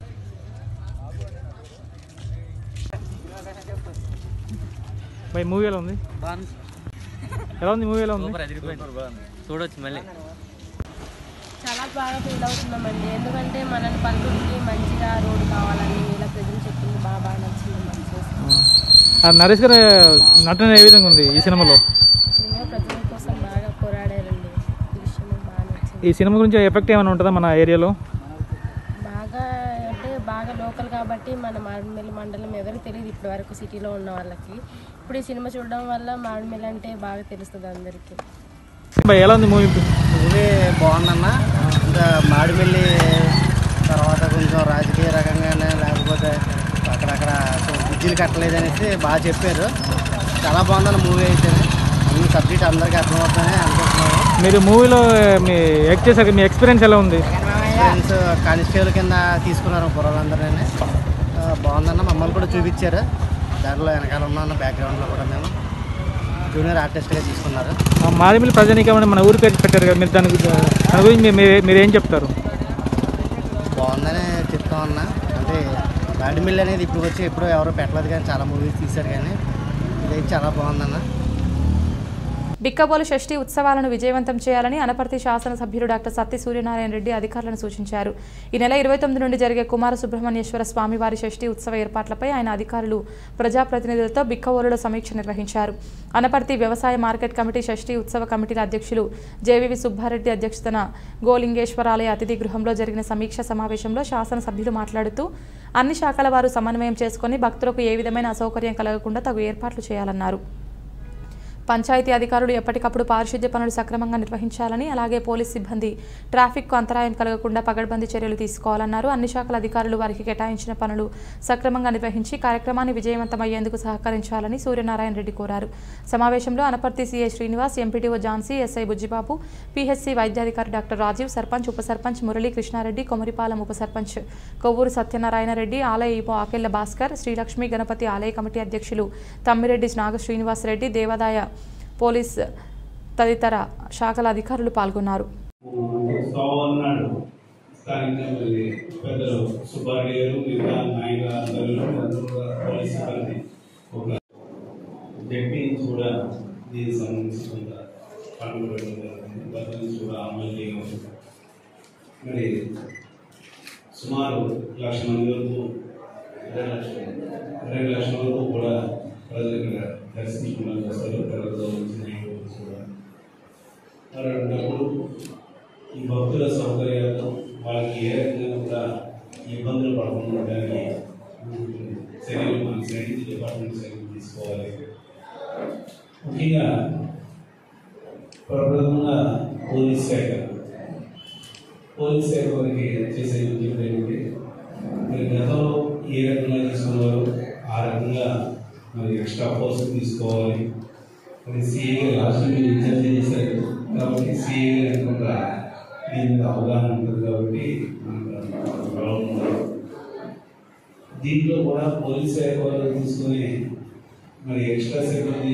బై మూవీ ఎలా ఉంది ఎలా ఉంది మూవీ ఎలా ఉంది చూడొచ్చు మళ్ళీ చాలా బాగా ఫీల్ అవుతున్నామండి ఎందుకంటే మనల్ని పల్లెటూరికి మంచిగా రోడ్డు కావాలని ఇలా ప్రజలు చెప్పింది బాగా బాగా నచ్చింది మంచిగా ఆ నరేష్ గారి నటన ఏ విధంగా ఉంది ఈ సినిమాలో సినిమా ప్రజల కోసం బాగా పోరాడారండి ఈ విషయం బాగా నచ్చింది ఈ సినిమా గురించి ఎఫెక్ట్ ఏమైనా ఉంటుందా మన ఏరియాలో బాగా అంటే బాగా లోకల్ కాబట్టి మన మామిడిమిల్లి మండలం ఎవరికి తెలియదు ఇప్పటి వరకు సిటీలో ఉన్న వాళ్ళకి ఇప్పుడు ఈ సినిమా చూడడం వల్ల మామిడిమిల్లి అంటే బాగా తెలుస్తుంది అందరికీ బై ఎలా ఉంది మూవీ మూవీ బాగుందన్న ఇంకా మాడిమిల్లి తర్వాత కొంచెం రాజకీయ రకంగానే లేకపోతే అక్కడక్కడ బుజ్జిలు కట్టలేదనేసి బాగా చెప్పారు చాలా బాగుందన్న మూవీ అయితే అన్ని సబ్జెక్ట్ అందరికీ అర్థమవుతుందని అనుకుంటున్నాను మీరు మూవీలో మీ యాక్ట్ చేశాక మీ ఎక్స్పీరియన్స్ ఎలా ఉంది ఫ్రెండ్స్ కానిస్టేబుల్ కింద తీసుకున్నారు బుర్రలందరినీ ఆ, బాగుందన్న మమ్మల్ని కూడా చూపించారు దాంట్లో వెనకాల ఉన్న బ్యాక్గ్రౌండ్లో కూడా మేము జూనియర్ ఆర్టిస్ట్గా తీసుకున్నారు ఆ మాదిమిల్లి ప్రజానీకం అని మన ఊరి పేరు పెట్టారు కదా మీరు దాని గురించి దాని గురించి మీ- మీ- మీరు ఏం చెప్తారు బాగుందని చెప్తా ఉన్నా అంటే బ్యాడ్మిల్ అనేది ఇప్పుడు వచ్చి ఎప్పుడు ఎవరు పెట్టలేదు కానీ చాలా మూవీస్ తీశారు కానీ ఇదైతే చాలా బాగుందన్న బిక్కబోలు షష్ఠి ఉత్సవాలను విజయవంతం చేయాలని అనపర్తి శాసనసభ్యులు డాక్టర్ సత్తి సూర్యనారాయణ రెడ్డి అధికారులను సూచించారు ఈ నెల ఇరవై తొమ్మిది నుండి జరిగే కుమార సుబ్రహ్మణ్యేశ్వర స్వామివారి షష్ఠి ఉత్సవ ఏర్పాట్లపై ఆయన అధికారులు ప్రజాప్రతినిధులతో బిక్కవోలులో సమీక్ష నిర్వహించారు అనపర్తి వ్యవసాయ మార్కెట్ కమిటీ షష్ఠి ఉత్సవ కమిటీల అధ్యక్షులు జేవివి సుబ్బారెడ్డి అధ్యక్షతన గోలింగేశ్వరాలయ అతిథి గృహంలో జరిగిన సమీక్ష సమావేశంలో శాసనసభ్యులు మాట్లాడుతూ అన్ని శాఖల వారు సమన్వయం చేసుకుని భక్తులకు ఏ విధమైన అసౌకర్యం కలగకుండా తగు ఏర్పాట్లు చేయాలన్నారు పంచాయతీ అధికారులు ఎప్పటికప్పుడు పారిశుద్ధ్య పనులు సక్రమంగా నిర్వహించాలని అలాగే పోలీస్ సిబ్బంది ట్రాఫిక్కు అంతరాయం కలగకుండా పగడ్బందీ చర్యలు తీసుకోవాలన్నారు అన్ని శాఖల అధికారులు వారికి కేటాయించిన పనులు సక్రమంగా నిర్వహించి కార్యక్రమాన్ని విజయవంతమయ్యేందుకు సహకరించాలని సూర్యనారాయణ రెడ్డి కోరారు సమావేశంలో Anaparthi CI Srinivas MPDO Jhansi SI Bujjibabu PHC వైద్యాధికారి డాక్టర్ రాజీవ్ సర్పంచ్ ఉప సర్పంచ్ మురళీ కృష్ణారెడ్డి కొమరిపాలెం ఉప సర్పంచ్ కొవ్వూరు సత్యనారాయణ రెడ్డి ఆలయ ఈపో ఆకెళ్ల భాస్కర్ శ్రీలక్ష్మి గణపతి ఆలయ కమిటీ అధ్యక్షులు తమ్మిరెడ్డి నాగ శ్రీనివాసరెడ్డి దేవాదాయ పోలీస్ తదితర శాఖల అధికారులు పాల్గొన్నారు సోమవారం నాడు స్థానిక మరి పెద్దలు సుబ్బారెడ్డి గారు మిగతా నాయకుల అందరూ అందరూ కూడా పోలీస్ సిబ్బంది ఒక జడ్పీ నుంచి కూడా దీనికి సంబంధించి కొంత పనులు పెట్టడం జరిగింది గత నుంచి కూడా అమలు చేయవచ్చు మరి సుమారు లక్ష మంది వరకు రెండు లక్షల వరకు కూడా ప్రజలు ఇక్కడ దర్శించుకోవడానికి వస్తారు తర్వాత నుంచి నాయకులు కూడా మరి అన్నప్పుడు ఈ భక్తుల సౌకర్యాలు వాళ్ళకి ఏ రకంగా కూడా ఇబ్బందులు పడకుండా ఉండడానికి చర్యలు మన సైడ్ నుంచి డిపార్ట్మెంట్ చర్యలు తీసుకోవాలి ముఖ్యంగా ప్రప్రథమంగా పోలీస్ శాఖ పోలీస్ శాఖ వారికి చేసే ఉద్యోగం ఏంటంటే మరి గతంలో ఏ రకంగా తీసుకున్నారు ఆ రకంగా మరి ఎక్స్ట్రా ఫోర్స్ తీసుకోవాలి మరి సిఏ లాస్ట్ మీరు ఇన్ఛార్జ్ చేశారు కాబట్టి సిఏ అనుకుంటా దీని మీద అవగాహన ఉంటుంది కాబట్టి మనకు ప్రాబ్లం ఉండదు. దీంట్లో కూడా పోలీస్ శాఖ వాళ్ళు తీసుకుని మరి ఎక్స్ట్రా సిబ్బంది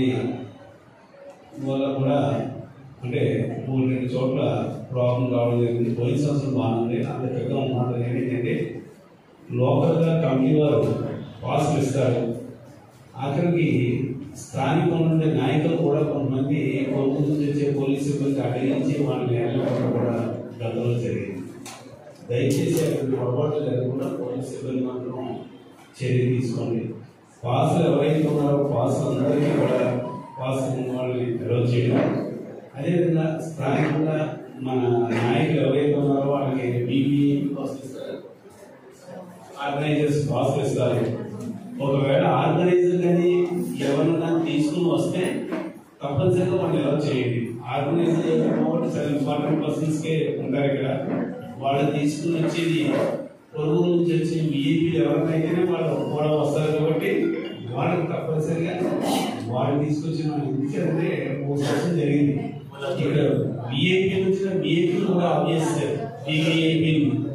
వల్ల కూడా అంటే మూడు రెండు చోట్ల ప్రాబ్లం రావడం జరిగింది పోలీస్ సంస్థలు బాగుంది అంత పెద్దగా మాట ఏంటంటే లోకల్గా కమిటీ వారు పాసులు ఇస్తారు ఆఖరికి స్థానికంగా ఉండే నాయకులు కూడా కొంతమంది కొడుకు నుంచి వచ్చే పోలీసు సిబ్బంది అడిగించి వాళ్ళని వెళ్ళకుండా కూడా గతంలో జరిగింది దయచేసి అక్కడ పొరపాట్లు జరగకుండా పోలీసు సిబ్బంది మాత్రం చర్య తీసుకోండి పాసులు ఎవరైతే ఉన్నారో పాసులు అందరికీ కూడా పాసులు ఉన్న వాళ్ళని ఎలో చేయడం అదేవిధంగా స్థానికంగా మన నాయకులు ఎవరైతే ఉన్నారో వాళ్ళకి బీబీ పాసులు ఇస్తారు ఆర్గనైజర్స్ పాసులు ఇస్తారు ఒకవేళ ఆర్గనైజర్ కానీ ఎవరన్నా తీసుకుని వస్తే తప్పనిసరిగా వాళ్ళు ఎలా చేయండి ఆర్గనైజర్ చేయకపోతే చాలా ఇంపార్టెంట్ పర్సన్స్కే ఉంటారు ఇక్కడ వాళ్ళు తీసుకుని వచ్చేది పొరుగు నుంచి వచ్చే విఐపీలు ఎవరినైతేనే వాళ్ళు కూడా వస్తారు కాబట్టి వాళ్ళకి తప్పనిసరిగా వాళ్ళు తీసుకొచ్చిన ఎందుకంటే ఒక సంవత్సరం జరిగింది ఇక్కడ విఐపీ వచ్చిన విఐపీలు కూడా ఆఫ్ చేస్తారు విఐపీ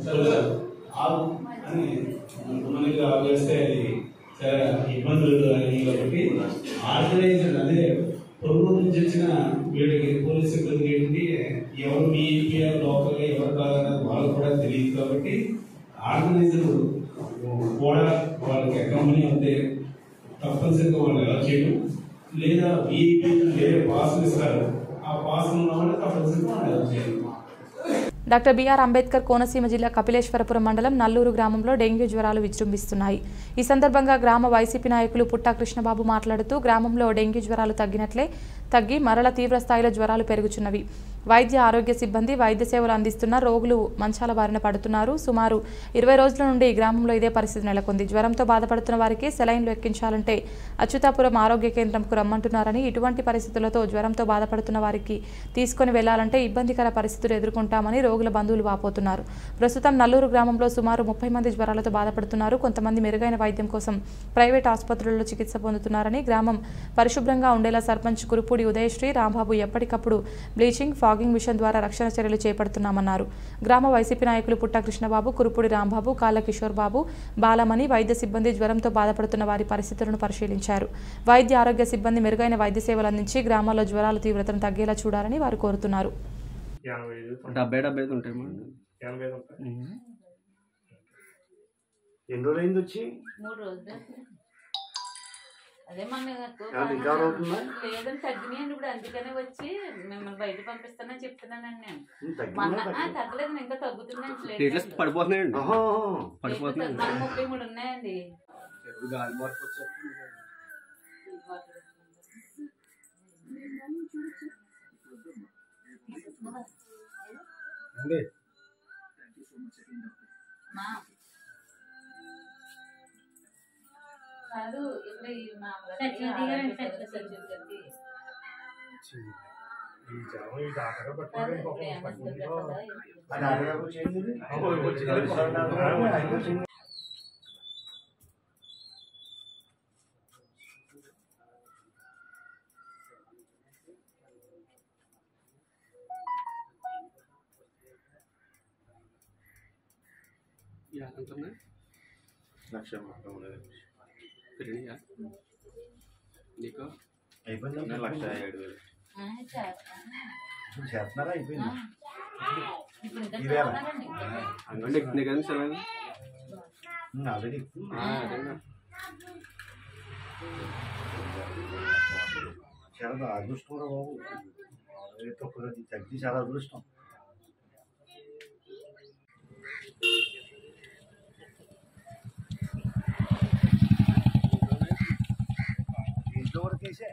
అని మనకి ఆఫ్ చేస్తే అది చాలా ఇబ్బందులు అయ్యాయి కాబట్టి ఆర్గనైజర్ అదే పొరుగు నుంచి వచ్చిన వీళ్ళకి పోలీస్ సిబ్బంది ఏంటి ఎవరు విఐపీ లోకల్ ఎవరు కాదన్నది వాళ్ళకి కూడా తెలియదు కాబట్టి ఆర్గనైజర్ కూడా వాళ్ళకి కంపెనీ ఉంటే తప్పనిసరిగా వాళ్ళు ఎలా చేయడం లేదా విఐపీ వేరే పాసులు ఇస్తారు ఆ పాసులు ఉన్న వాళ్ళు తప్పనిసరిగా వాళ్ళు ఎలా చేయడం డాక్టర్ బిఆర్ అంబేద్కర్ కోనసీమ జిల్లా కపిలేశ్వరపురం మండలం నల్లూరు గ్రామంలో డెంగ్యూ జ్వరాలు విజృంభిస్తున్నాయి ఈ సందర్భంగా గ్రామ వైసీపీ నాయకులు పుట్టా కృష్ణబాబు మాట్లాడుతూ గ్రామంలో డెంగ్యూ జ్వరాలు తగ్గినట్లే తగ్గి మరల తీవ్ర స్థాయిలో జ్వరాలు పెరుగుచున్నవి వైద్య ఆరోగ్య సిబ్బంది వైద్య సేవలు అందిస్తున్న రోగులు మంచాల బారిన పడుతున్నారు సుమారు ఇరవై రోజుల నుండి ఈ గ్రామంలో ఇదే పరిస్థితి నెలకొంది జ్వరంతో బాధపడుతున్న వారికి సెలైన్లు ఎక్కించాలంటే అచ్యుతాపురం ఆరోగ్య కేంద్రంకు రమ్మంటున్నారని ఇటువంటి పరిస్థితులతో జ్వరంతో బాధపడుతున్న వారికి తీసుకొని వెళ్లాలంటే ఇబ్బందికర పరిస్థితులు ఎదుర్కొంటామని రోగుల బంధువులు వాపోతున్నారు ప్రస్తుతం నల్లూరు గ్రామంలో సుమారు ముప్పై మంది జ్వరాలతో బాధపడుతున్నారు కొంతమంది మెరుగైన వైద్యం కోసం ప్రైవేట్ ఆసుపత్రుల్లో చికిత్స పొందుతున్నారని గ్రామం పరిశుభ్రంగా ఉండేలా సర్పంచ్ కురుపూడి ఉదయశ్రీ రాంబాబు ఎప్పటికప్పుడు బ్లీచింగ్ ఫాగింగ్ మిషన్ ద్వారా రక్షణ చర్యలు చేపడుతున్నామన్నారు గ్రామ వైసీపీ నాయకులు పుట్ట కృష్ణబాబు కురుపూడి రాంబాబు కాళ్ళ కిషోర్ బాబు బాలమణి వైద్య సిబ్బంది జ్వరంతో బాధపడుతున్న వారి పరిస్థితులను పరిశీలించారు వైద్య ఆరోగ్య సిబ్బంది మెరుగైన వైద్య సేవలు అందించి గ్రామాల్లో జ్వరాల తీవ్రతను తగ్గేలా చూడాలని వారు కోరుతున్నారు డెబ్బై డెబ్బై ఐదు ఉంటాయి మేడం ఎనభై ఐదు ఉంటాయి. ఎన్ని రోజులు అయింది వచ్చి మూడు రోజులు అదే మన అది ఇంకా అవుతుందా? లేదని తగ్గినాయండి ఇప్పుడు అందుకనే వచ్చి మిమ్మల్ని బయట పంపిస్తానని చెప్తున్నానండి నేను ఉం, తగ్గిందా? మొన్న ఆ, తగ్గిందా? తగ్గలేదు ఇంకా తగ్గుతుందండి రేట్లు పడిపోతున్నాయండి ఆహా. పడిపోతున్నాయండి మన ముప్పై మూడు ఉన్నాయండి గాలి మార్పు వచ్చేస్తుంది మా కాదు ఇక్కడ ఈ మా సత్యవతి గారు అండి, సత్యవతి గారికి లక్ష పెరిగినాయా నీకు అయిపోయిందా? లక్ష ఏడు వేలు చేస్తున్నారా అయిపోయింది అంటే నీకు ఎంత సెలవు ఆల్రెడీ అదేనా చాలా అదృష్టం రా బాబు ఆల్రెడీ తక్కువ తగ్గి చాలా అదృష్టం ఇంట్లో వరకు వేసే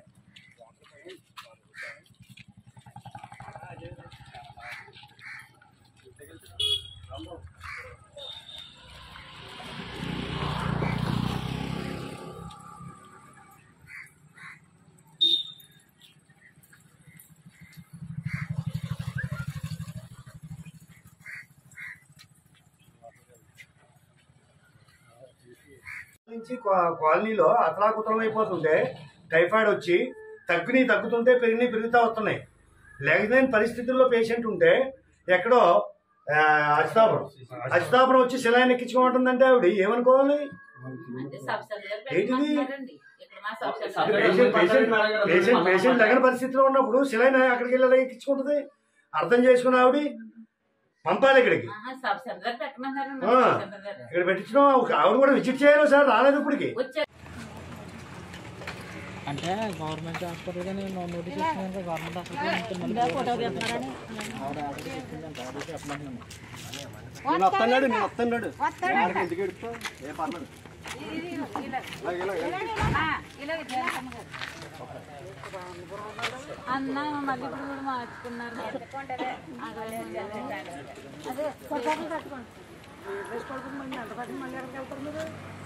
నుంచి కా- కాలనీలో అతలాకుతలం అయిపోతుంటే టైఫాయిడ్ వచ్చి తగ్గినవి తగ్గుతుంటే పెరిగినవి పెరుగుతూ వస్తున్నాయి లేకపోతే పరిస్థితుల్లో పేషెంట్ ఉంటే ఎక్కడో ఆ, అచితాపురం అచితాపురం వచ్చి శిలాయిని ఎక్కించుకోమంటుందంటే ఆవిడ ఏమనుకోవాలి ఏంటిది పేషెంట్ పేషెంట్ పేషెంట్ పేషెంట్ తగిన పరిస్థితిలో ఉన్నప్పుడు శిలాయిని అక్కడికి వెళ్ళి ఎక్కించుకుంటుంది అర్థం చేసుకున్న ఆవిడ పంపాలి ఇక్కడికి సబ్ సెంటర్ పెట్టమన్నారు ఆ, ఇక్కడ పెట్టించడం ఆవిడ కూడా విజిట్ చేయాలి సార్ రాలేదు ఇప్పటికి అంటే గవర్నమెంట్ హాస్పిటల్ కానీ నోటీస్ ఇచ్చినాక గవర్నమెంట్ హాస్పిటల్ మళ్ళీ నేను వస్తున్నాడు నేను వస్తున్నాడు ఆడికి ఎందుకు ఎడుతావు? ఏ పర్లేదు అన్న మళ్ళీ ఇప్పుడు కూడా మార్చుకున్నారు అదే కొట్టాలి కట్టుకోండి ఎంత పది మళ్ళీ ఎక్కడికి వెళ్తారు మీరు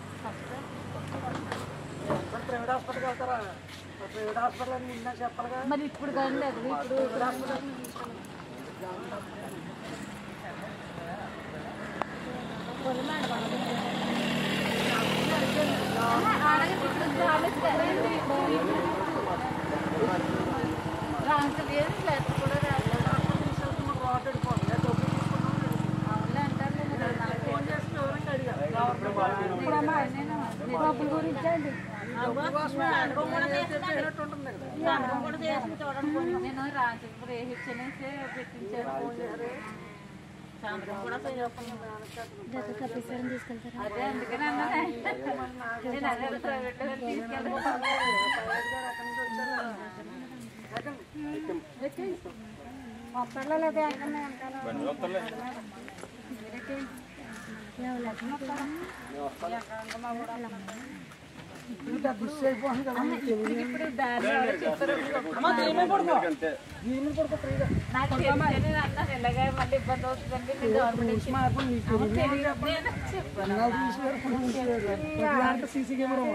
ప్రైవేట్ హాస్పిటల్కి వెళ్తారా ప్రైవేట్ హాస్పిటల్ అని నిన్న చెప్పాలి కదా మరి ఇప్పుడు కానీ లేదు ఇప్పుడు ఇప్పుడు హాస్పిటల్ డబ్బుల గురించి అండి నేను రాజపూర్ ఏహిచ్చనేసి పెట్టించాను సాయంత్రం కూడా అదే అందుకని అన్నా నేను అదే ప్రైవేట్ హాస్పిటల్ అదే అక్కడనే ఇప్పుడు దారిలో ఎవరో చెప్పారు నాకు తెలియదు అన్నాను ఇలాగే మళ్ళీ ఇబ్బంది అవుతుందండి నేను గవర్నమెంట్ తెలియదు సీసీ కెమెరా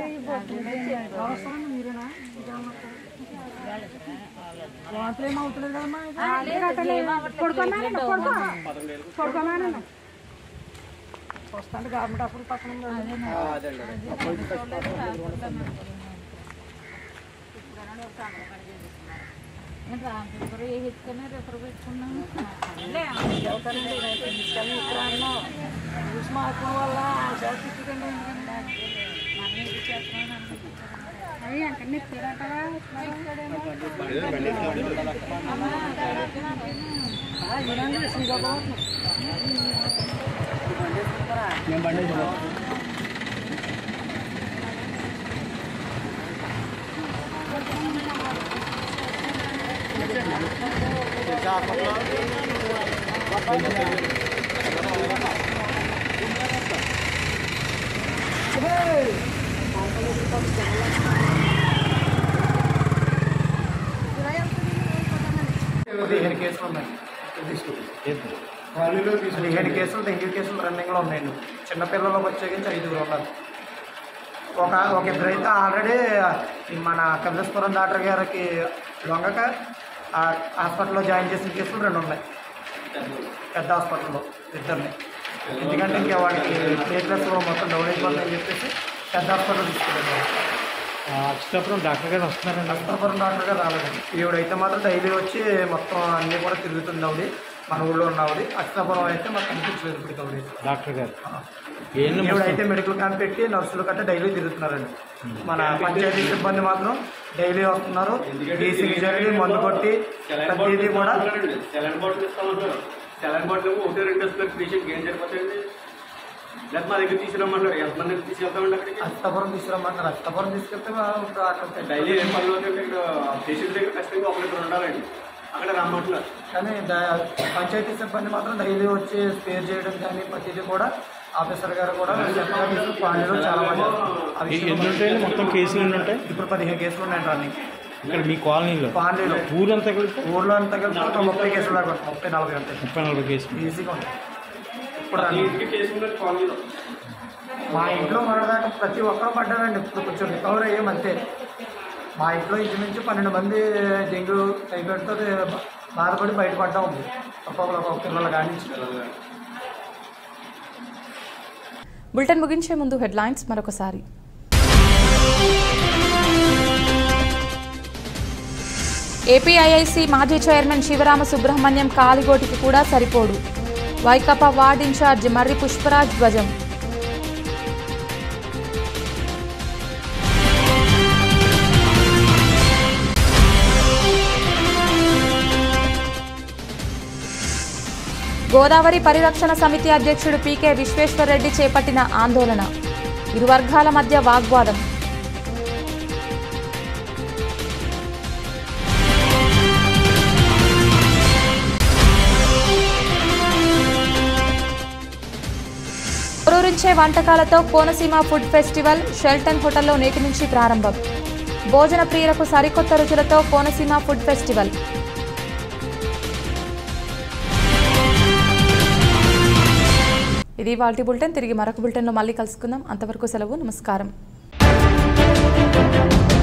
వాంతులు ఏం అవుతలేదు కదమ్మా ఆ, లేదు, ఏం అవ్వట్లేదు. పడుకోమానండి లేదు, పడుకో అవునమ్మా. పడుకోమానండి వస్తాండి గవర్నమెంట్ హాస్పిటల్ పక్కన ఉంది. నేను రామచంద్ర ఏ ఎత్తుకున్నా రిఫర్ పెట్టుకున్నాను వెళ్తారండి రైతు తీసుకెళ్ళి ఇక్కడ అన్నా న్యూస్ మార్చడం వల్ల జాగ్రత్తగా అవి అక్కడనే తిరగటరా వినండి శ్రీకాకుళం నేను బండి పదిహేను కేసులు ఉన్నాయి పదిహేను కేసులు డెంగ్యూ కేసులు రన్నింగ్లో ఉన్నాయండి చిన్నపిల్లలకు వచ్చేగించి ఐదుగురు ఉన్నారు ఒక ఒక ఇద్దరు అయితే ఆల్రెడీ మన కపిలేశ్వరం డాక్టర్ గారికి లొంగక ఆ హాస్పిటల్లో జాయిన్ చేసిన కేసులు రెండు ఉన్నాయి పెద్ద హాస్పిటల్లో ఇద్దరిని ఎందుకంటే ఇంకా వాడికి ప్లేట్లెస్ మొత్తం డౌన్ అయిపోతుందని చెప్పేసి పెద్ద హాస్పిటల్ తీసుకెళ్ళారు అక్షతాపురం డాక్టర్ గారు వస్తున్నారండి అక్షతాపురం డాక్టర్ గారు రాలేదండి ఈవిడైతే మాత్రం డైలీ వచ్చి మొత్తం అన్నీ కూడా తిరుగుతుంది ఆవిడ మన ఊళ్ళో ఉన్న ఆవిడ అక్షతాపురం అయితే మాకు కనిపించలేదు ఇప్పటికి ఆవిడ డాక్టర్ గారు ఏం ఈవిడైతే మెడికల్ క్యాంప్ పెట్టి నర్సులు కట్ట డైలీ తిరుగుతున్నారండి మన పంచాయతీ సిబ్బంది మాత్రం డైలీ వస్తున్నారు డీసీకి జరిగి మందు కొట్టి ప్రతిదీ కూడా సెలైన్ బాటిల్ ఇస్తామంటారు సెలైన్ బాటిల్ ఏమో ఒకటి రెండు వస్తున్నారు పేషెంట్కి ఏం సరిపోతాయండి లేకపోతే మా దగ్గర తీసుకురమ్మంటారు ఎంతమంది తీసుకెళ్తామండి అక్కడికి అష్టపురం తీసుకురమ్మంటారు అష్టపురం తీసుకెళ్తే మా ఇప్పుడు అక్కడ డైలీ ఏం పనులు అవుతాయంటే ఇక్కడ పేషెంట్ దగ్గర ఖచ్చితంగా ఒకరిద్దరు ఉండాలండి అక్కడ రమ్మంటున్నారు కానీ ద- పంచాయతీ సిబ్బంది మాత్రం డైలీ వచ్చి స్పేర్ చేయడం కానీ ప్రతిదీ కూడా ఆఫీసర్ గారు కూడా చెప్పారు పాండ్యలో చాలా మంది ఆ విషయంలో ఎన్ని ఉంటాయండి మొత్తం కేసులు ఎన్ని ఉంటాయి ఇప్పుడు పదిహేను కేసులు ఉన్నాయండి రన్నింగ్ ఇక్కడ మీ కాలనీలో పాండ్యలో ఊరంతా కలిపి ఊర్లో అంతా కలిపి ఒక ముప్పై కేసులు దాకా ఉంటాయి. ముప్పై నలభై ఉంటాయి ముప్పై నలభై కేసులు ఈజీగా ఉంటాయి ఇప్పుడు ప్రతి రన్నింగ్. ఇంటికి కేసు ఉన్నట్టు కాలనీలో మా ఇంట్లో మొన్నదాకా ప్రతి ఒక్కరు పడ్డారండి ఇప్పుడు కొంచెం రికవర్ అయ్యాం అంతే మా ఇంట్లో ఇంచుమించు పన్నెండు మంది డెంగ్యూ టైఫాయిడ్తో బాధపడి బయటపడ్డా ఉంది ఒక్కొక్కరు ఒక్కొక్క పిల్లలు కానీ బులెటిన్ ముగించే ముందు హెడ్లైన్స్ మరొకసారి ఏపీఐఐసి మాజీ చైర్మన్ శివరామ సుబ్రహ్మణ్యం కాలిగోటికి కూడా సరిపోడు వైకాపా వార్డ్ ఇన్ఛార్జ్ మర్రి పుష్పరాజ్ ధ్వజం గోదావరి పరిరక్షణ సమితి అధ్యక్షుడు పీకే విశ్వేశ్వరరెడ్డి చేపట్టిన ఆందోళన ఇరు వర్గాల మధ్య వాగ్వాదం ఊరూరించే వంటకాలతో కోనసీమ ఫుడ్ ఫెస్టివల్ షెల్టన్ హోటల్లో నేటి నుంచి ప్రారంభం భోజన ప్రియులకు సరికొత్త రుచులతో కోనసీమ ఫుడ్ ఫెస్టివల్ ఇది వాల్టీ బులెటిన్ తిరిగి మరొక బులెటిన్లో మళ్ళీ కలుసుకుందాం అంతవరకు సెలవు నమస్కారం